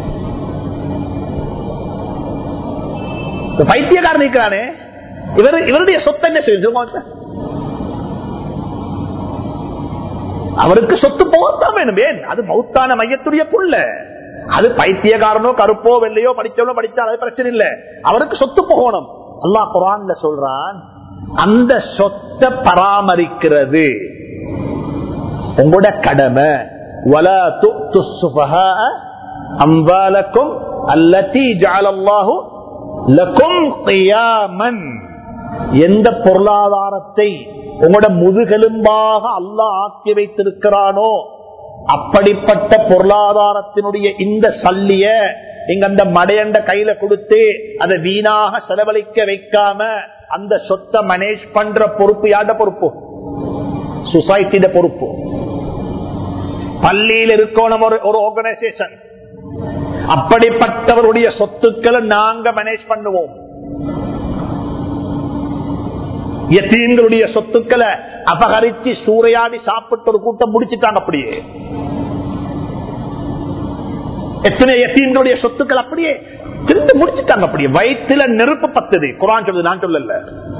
இந்த பைத்தியக்காரன் இருக்கிறானே இவர் இவருடைய சொத்து என்ன செய்யுது அவருக்கு சொத்து போகத்தான் வேணும் ஏன் அது மௌத்தான மையத்துடைய புள்ள அது பைத்தியக்காரனோ கருப்போ வெள்ளையோ படிச்சவனோ படிச்சா அது பிரச்சனை இல்ல அவருக்கு சொத்து போகணும் அல்லாஹ் குரான்ல சொல்றான் அந்த சொத்தை பராமரிக்கிறது உங்களோட கடமை وَلَا تُؤْتُوا السُّفَهَاءَ أَمْوَالَكُمْ الَّتِي جَعَلَ اللَّهُ لَكُمْ قِيَامًا எந்த பொருளாதாரத்தை உங்களோட முதுகெலும்பாக அல்லாஹ் ஆக்கி வைத்திருக்கிறானோ அப்படிப்பட்ட பொருளாதாரத்தினுடைய இந்த சல்லிய நீங்க அந்த மடையண்ட கையில கொடுத்து அதை வீணாக செலவழிக்க வைக்காம அந்த சொத்தை மேனேஜ் பண்ற பொறுப்பு யாட பொறுப்பு சொசைட்டிட பொறுப்பு பள்ளியில் இருக்கணும் ஒரு ஒரு ஆர்கனைசேஷன் அப்படிப்பட்டவருடைய சொத்துக்களை நாங்க மேனேஜ் பண்ணுவோம் எத்தீன்களுடைய சொத்துக்களை அபகரிச்சு சூறையாடி சாப்பிட்டு ஒரு கூட்டம் முடிச்சுட்டாங்க அப்படியே எத்தனை எத்தீன்களுடைய சொத்துக்கள் அப்படியே திரும்ப முடிச்சுட்டாங்க அப்படியே வயிற்றுல நெருப்பு பத்தது குரான் சொல்லுது நான் சொல்லல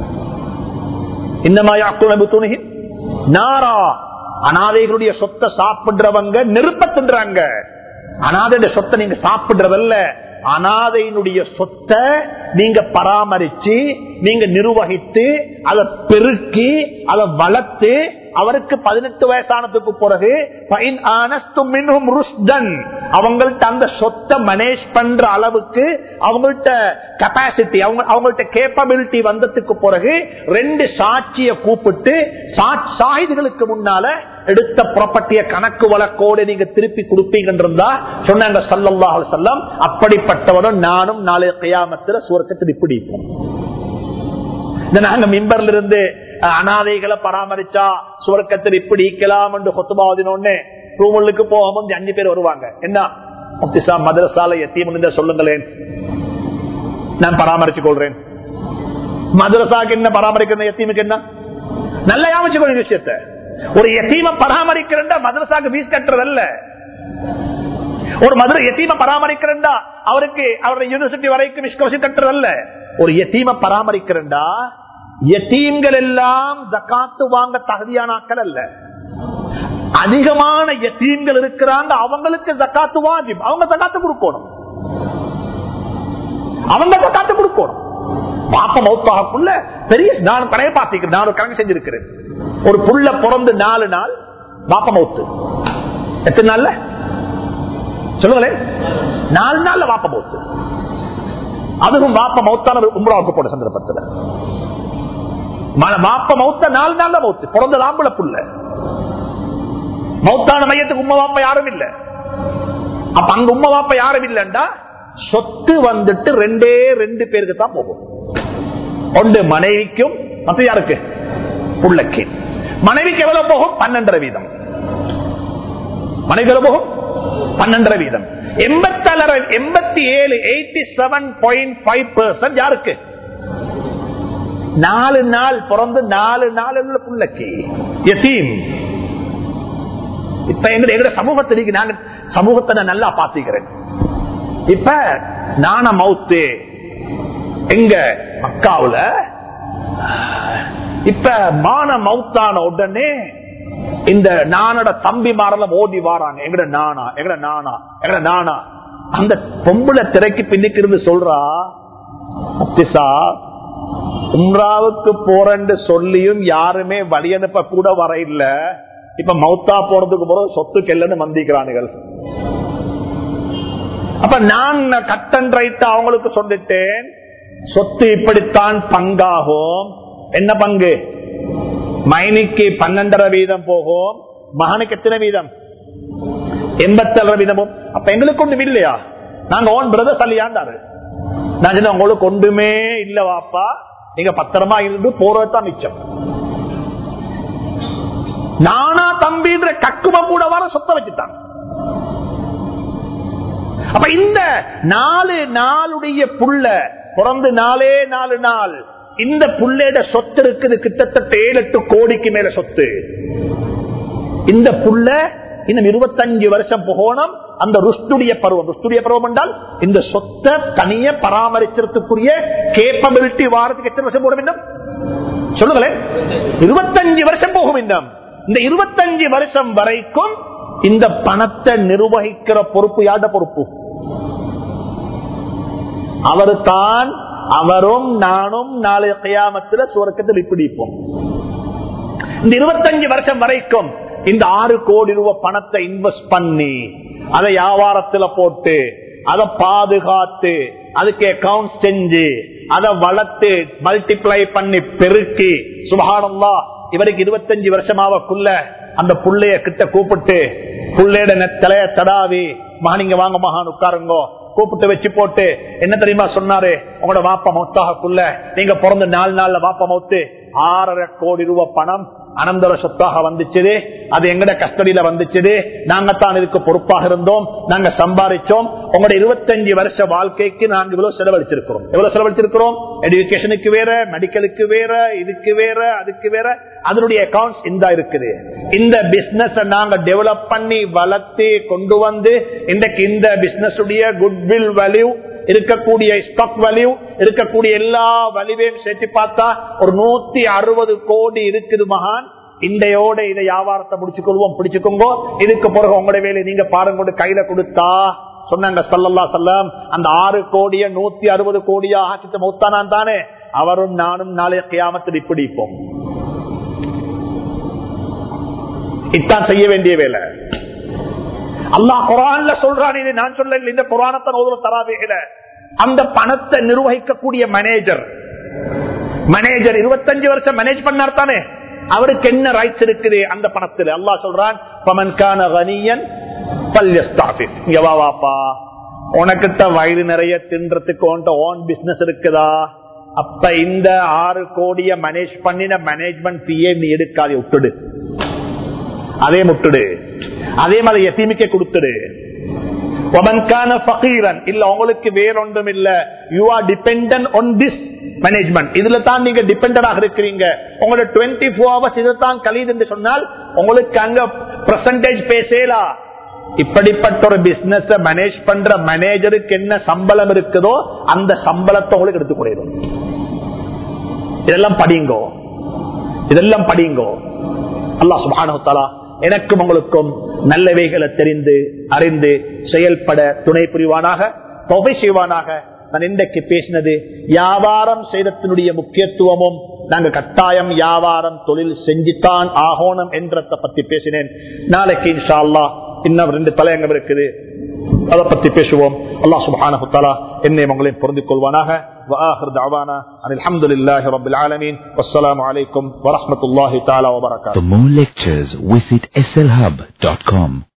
இன்னமாயாக்குணி நாரா அனாதைகளுடைய சொத்தை சாப்பிடுறவங்க நெருப்ப தின்றாங்க அனாதையுடைய சொத்தை நீங்க சாப்பிடுறதல்ல அனாதையினுடைய சொத்தை நீங்க பராமரிச்சு நீங்க நிர்வகித்து அதை பெருக்கி அதை வளர்த்து அவருக்கு பதினெட்டு வயசானதுக்கு பிறகு ஃபைன் ஆனஸ்தும் மின்ஹும் ருஷ்தன் அவங்கள்ட்ட அந்த சொத்தை மேனேஜ் பண்ற அளவுக்கு அவங்கள்ட்ட கெப்பாசிட்டி அவங்க அவங்கள்ட்ட கேப்பபிலிட்டி வந்ததுக்கு பிறகு ரெண்டு சாட்சிய கூப்பிட்டு சா- சாயுதுகளுக்கு முன்னால எடுத்த ப்ராப்பர்ட்டிய கணக்கு வழக்கோடு நீங்க திருப்பி கொடுப்பீங்கன்றதா சொன்னாங்க சல்லல்லாஹு அலைஹி வஸல்லம் அப்படிப்பட்டவனும் நானும் நாளைய கியாமத்துல சுவர்க்கத்தில் பிடிப்போம் இந்த நாங்க மிம்பர்ல இருந்து அஹ், அனாதைகளை பராமரிச்சா சுவர்க்கத்தில் இப்படி ஈக்கலாம் என்று கொத்துபாவதினோன்னு ரூமுக்கு போகும்போது அஞ்சு பேர் வருவாங்க என்ன முப்திசா மதரசால எத்தீம் சொல்லுங்களேன் நான் பராமரிச்சு கொள்றேன் மதரசாக்கு என்ன பராமரிக்கிறது எத்தீமுக்கு என்ன நல்ல யாமிச்சுக்கொள்ள விஷயத்த ஒரு எத்தீம பராமரிக்கிறா மதரசாக்கு ஃபீஸ் கட்டுறதல்ல ஒரு மதுரை எத்தீம பராமரிக்கிறா அவருக்கு அவருடைய யூனிவர்சிட்டி வரைக்கும் ஸ்காலர்ஷிப் கட்டுறதல்ல ஒரு எத்தீம பராமரிக்கிறா எத்தீம்கள் எல்லாம் ஜக்காத்து வாங்க தகுதியான ஆட்கள் அல்ல அதிகமான எத்தீம்கள் இருக்கிறாங்க அவங்களுக்கு ஜக்காத்து வாஜிப் அவங்க ஜக்காத்து கொடுக்கணும் அவங்க ஜக்காத்து கொடுக்கணும் பாப்ப மௌத்தாகக்குள்ள பெரிய நான் கடையை பார்த்திருக்கிறேன் நான் ஒரு கணக்கு செஞ்சிருக்கிறேன் ஒரு புள்ள பிறந்து நாலு நாள் பாப்ப மௌத்து எத்தனை நாள்ல சொல்லுங்களேன் நாலு நாள்ல வாப்ப மௌத்து அதுவும் வாப்ப மௌத்தான உம்ராவுக்கு போன சந்தர்ப்பத்தில் ம- வாப்ப மௌத்த நாலு நாள்ல மௌத்து பிறந்த ஆம்பளை புள்ள மௌத்தான மையத்துக்கு உம்மா வாப்ப யாரும் இல்ல அப்ப அங்க உம்மா வாப்ப யாரும் இல்லண்டா சொத்து வந்துட்டு ரெண்டே ரெண்டு பேருக்கு தான் போகும் ஒன்று மனைவிக்கும் மற்ற யாருக்கு புள்ளக்கு மனைவிக்கு எவ்வளவு போகும் பன்னெண்டரை வீதம் மனைவி எவ்வளவு போகும் பன்னெண்டரை வீதம் எண்பத்தலரை எண்பத்தி ஏழு eighty seven point five percent யாருக்கு நாலு நாள் பிறந்து நாலு நாள் உள்ள புள்ளக்கு எத்தீம் இப்ப எங்க எங்க சமூகத்திற்கு நான் சமூகத்தை நான் நல்லா பாத்துக்கிறேன் இப்ப நான மவுத்து எங்க மக்காவுல இப்ப மான மவுத்தான உடனே இந்த நானோட தம்பி மாரெல்லாம் ஓடி வாராங்க எங்கட நானா எங்கட நானா எங்கட நானா அந்த பொம்புல திரைக்கு பின்னுக்கு இருந்து சொல்றா முத்திசா உம்ராவுக்கு போறேன்னு சொல்லியும் யாருமே வழி அனுப்ப கூட வர இல்ல இப்ப மௌத்தா போறதுக்கு போற சொத்துக்கு இல்லைன்னு மந்திக்கிறானுகள் அப்ப நான் கட்டன் ரைட் அவங்களுக்கு சொல்லிட்டேன் சொத்து இப்படித்தான் பங்காகும் என்ன பங்கு மைனிக்கு பன்னெண்டரை வீதம் போகும் மகனுக்கு எத்தனை வீதம் எண்பத்தேழரை வீதமும் அப்ப எங்களுக்கு ஒண்ணும் இல்லையா நாங்க ஓன் பிரதர்ஸ் அல்லையாண்டாரு நான் சொன்ன உங்களுக்கு ஒன்றுமே இல்ல வாப்பா நீங்க பத்திரமா இருந்து போறதுதான் மிச்சம் நானா தம்பின்ற கக்குவம் கூட வர சொத்த வச்சுட்டாங்க அப்ப இந்த நாலு நாளுடைய புள்ள பிறந்து நாலே நாலு நாள் இந்த புள்ளையோட சொத்து இருக்குது கிட்டத்தட்ட ஏழு எட்டு கோடிக்கு மேல சொத்து இந்த புள்ள இன்னும் இருபத்தஞ்சு வருஷம் போகணும் அந்த ருஷ்டுடைய பருவம் ருஷ்டுடைய பருவம் என்றால் இந்த சொத்தை தனிய பராமரிக்கிறதுக்குரிய கேப்பபிலிட்டி வாரத்துக்கு எத்தனை வருஷம் போட வேண்டும் சொல்லுங்களேன் இருபத்தஞ்சு வருஷம் போக வேண்டும் இந்த இருபத்தஞ்சு வருஷம் வரைக்கும் இந்த பணத்தை நிர்வகிக்கிற பொறுப்பு யாட பொறுப்பு அவரு தான் அவரும் நானும் நாளைய கையாமத்துல சுரக்கத்தில் இப்படிப்போம் இந்த இருபத்தஞ்சு வருஷம் வரைக்கும் இந்த ஆறு கோடி ரூபாய் பணத்தை இன்வெஸ்ட் பண்ணி அதை வியாபாரத்துல போட்டு அதை பாதுகாத்து அதுக்கு அக்கௌண்ட் செஞ்சு அதை வளர்த்து மல்டிப்ளை பண்ணி பெருக்கி சுபகானந்தா இவருக்கு இருபத்தஞ்சு வருஷமாவக்குள்ள அந்த புள்ளைய கிட்ட கூப்பிட்டு புள்ளையோட நெத்தலைய தடாவி மகானிங்க வாங்க மகான் உட்காருங்கோ கூப்பிட்டு வச்சு போட்டு என்ன தெரியுமா சொன்னாரு உங்களோட வாப்ப மௌத்தாகக்குள்ள நீங்க பிறந்த நாலு நாள்ல வாப்ப மௌத்து ஆறரை கோடி ரூபாய் பணம் அனந்தர சொத்தாக வந்துச்சு அது எங்கட கஸ்டடியில வந்துச்சு நாங்க தான் இதுக்கு பொறுப்பாக இருந்தோம் நாங்க சம்பாதிச்சோம் உங்களோட இருபத்தஞ்சு வருஷ வாழ்க்கைக்கு நாங்க இவ்வளவு செலவழிச்சிருக்கிறோம் எவ்வளவு செலவழிச்சிருக்கிறோம் எடுக்கேஷனுக்கு வேற மெடிக்கலுக்கு வேற இதுக்கு வேற அதுக்கு வேற அதனுடைய அக்கௌண்ட்ஸ் இந்த இருக்குது இந்த பிசினஸ் நாங்க டெவலப் பண்ணி வளர்த்து கொண்டு வந்து இன்றைக்கு இந்த பிசினஸ் உடைய குட்வில் வேல்யூ இருக்கக்கூடிய ஸ்டாக் வேல்யூ இருக்கக்கூடிய எல்லா வலிவையும் சேர்த்து பார்த்தா ஒரு நூத்தி அறுபது கோடி இருக்குது மகான் இண்டையோட இதை வியாபாரத்தை முடிச்சுக்கொள்வோம் பிடிச்சுக்கோங்க இதுக்கு பிறகு உங்களுடைய வேலை நீங்க பாருங்க கையில கொடுத்தா சொன்னாங்க சல்லல்லா சொல்லம் அந்த ஆறு கோடிய நூத்தி அறுபது கோடியா ஆக்கிட்ட மௌத்தானான் தானே அவரும் நானும் நாளைய கியாமத்தில் இப்படிப்போம் இத்தான் செய்ய வேண்டிய வேலை அல்லாஹ் குரான்ல சொல்றான் இது நான் சொல்ல இந்த குரானத்தை நோதுல தராவேல அந்த பணத்தை நிர்வகிக்கக்கூடிய மேனேஜர் மேனேஜர் இருபத்தஞ்சு வருஷம் மேனேஜ் பண்ணார் தானே அவருக்கு என்ன ரைட்ஸ் இருக்குது அந்த பணத்தில் அல்லாஹ் சொல்றான் பமன்கான கனியன் இங்க வா வாப்பா உனக்கிட்ட வயது நிறைய தின்றதுக்கு உன்ட்ட ஓன் பிசினஸ் இருக்குதா அப்ப இந்த ஆறு கோடிய மேனேஜ் பண்ணின மேனேஜ்மெண்ட் பிஏ நீ எடுக்காதே விட்டுடு அதே முட்டுடு அதே மாதிரி எத்தீமிக்க கொடுத்துடு இல்ல உங்களுக்கு வேறொன்றும் இல்ல you are depend on this management இதுல தான் நீங்க டிபெண்டடாக இருக்கிறீங்க உங்களோட டுவெண்ட்டி ஃபோர் ஹவர்ஸ் இதை தான் கழிது என்று சொன்னால் உங்களுக்கு அங்க பெர்சன்டேஜ் பேசலா இப்படிப்பட்ட ஒரு பிசினஸ் மேனேஜ் பண்ற மேனேஜருக்கு என்ன சம்பளம் இருக்குதோ அந்த சம்பளத்தை உங்களுக்கு எடுத்துக் கொடுக்கும் இதெல்லாம் படிங்கோ இதெல்லாம் படிங்கோ அல்லா சுபானு எனக்கும் உங்களுக்கும் நல்லவைகளை தெரிந்து அறிந்து செயல்பட துணை புரிவானாக தொகை செய்வானாக நான் இன்றைக்கு பேசினது வியாபாரம் செய்தத்தினுடைய முக்கியத்துவமும் நாங்க கட்டாயம் வியாபாரம் தொழில் செஞ்சுத்தான் ஆகணும் என்றதை பத்தி பேசினேன் நாளைக்கு இன்ஷா அல்லா இன்னும் ரெண்டு தலையங்கம் இருக்குது அதை பத்தி பேசுவோம் அல்லாஹ் சுப்ஹானஹு தஆலா என்னை உங்களையும் பொருந்திக் கொள்வானாக وآخر دعوانا أن الحمد لله رب العالمين والسلام عليكم ورحمة الله تعالى وبركاته For more lectures, visit slhub.com.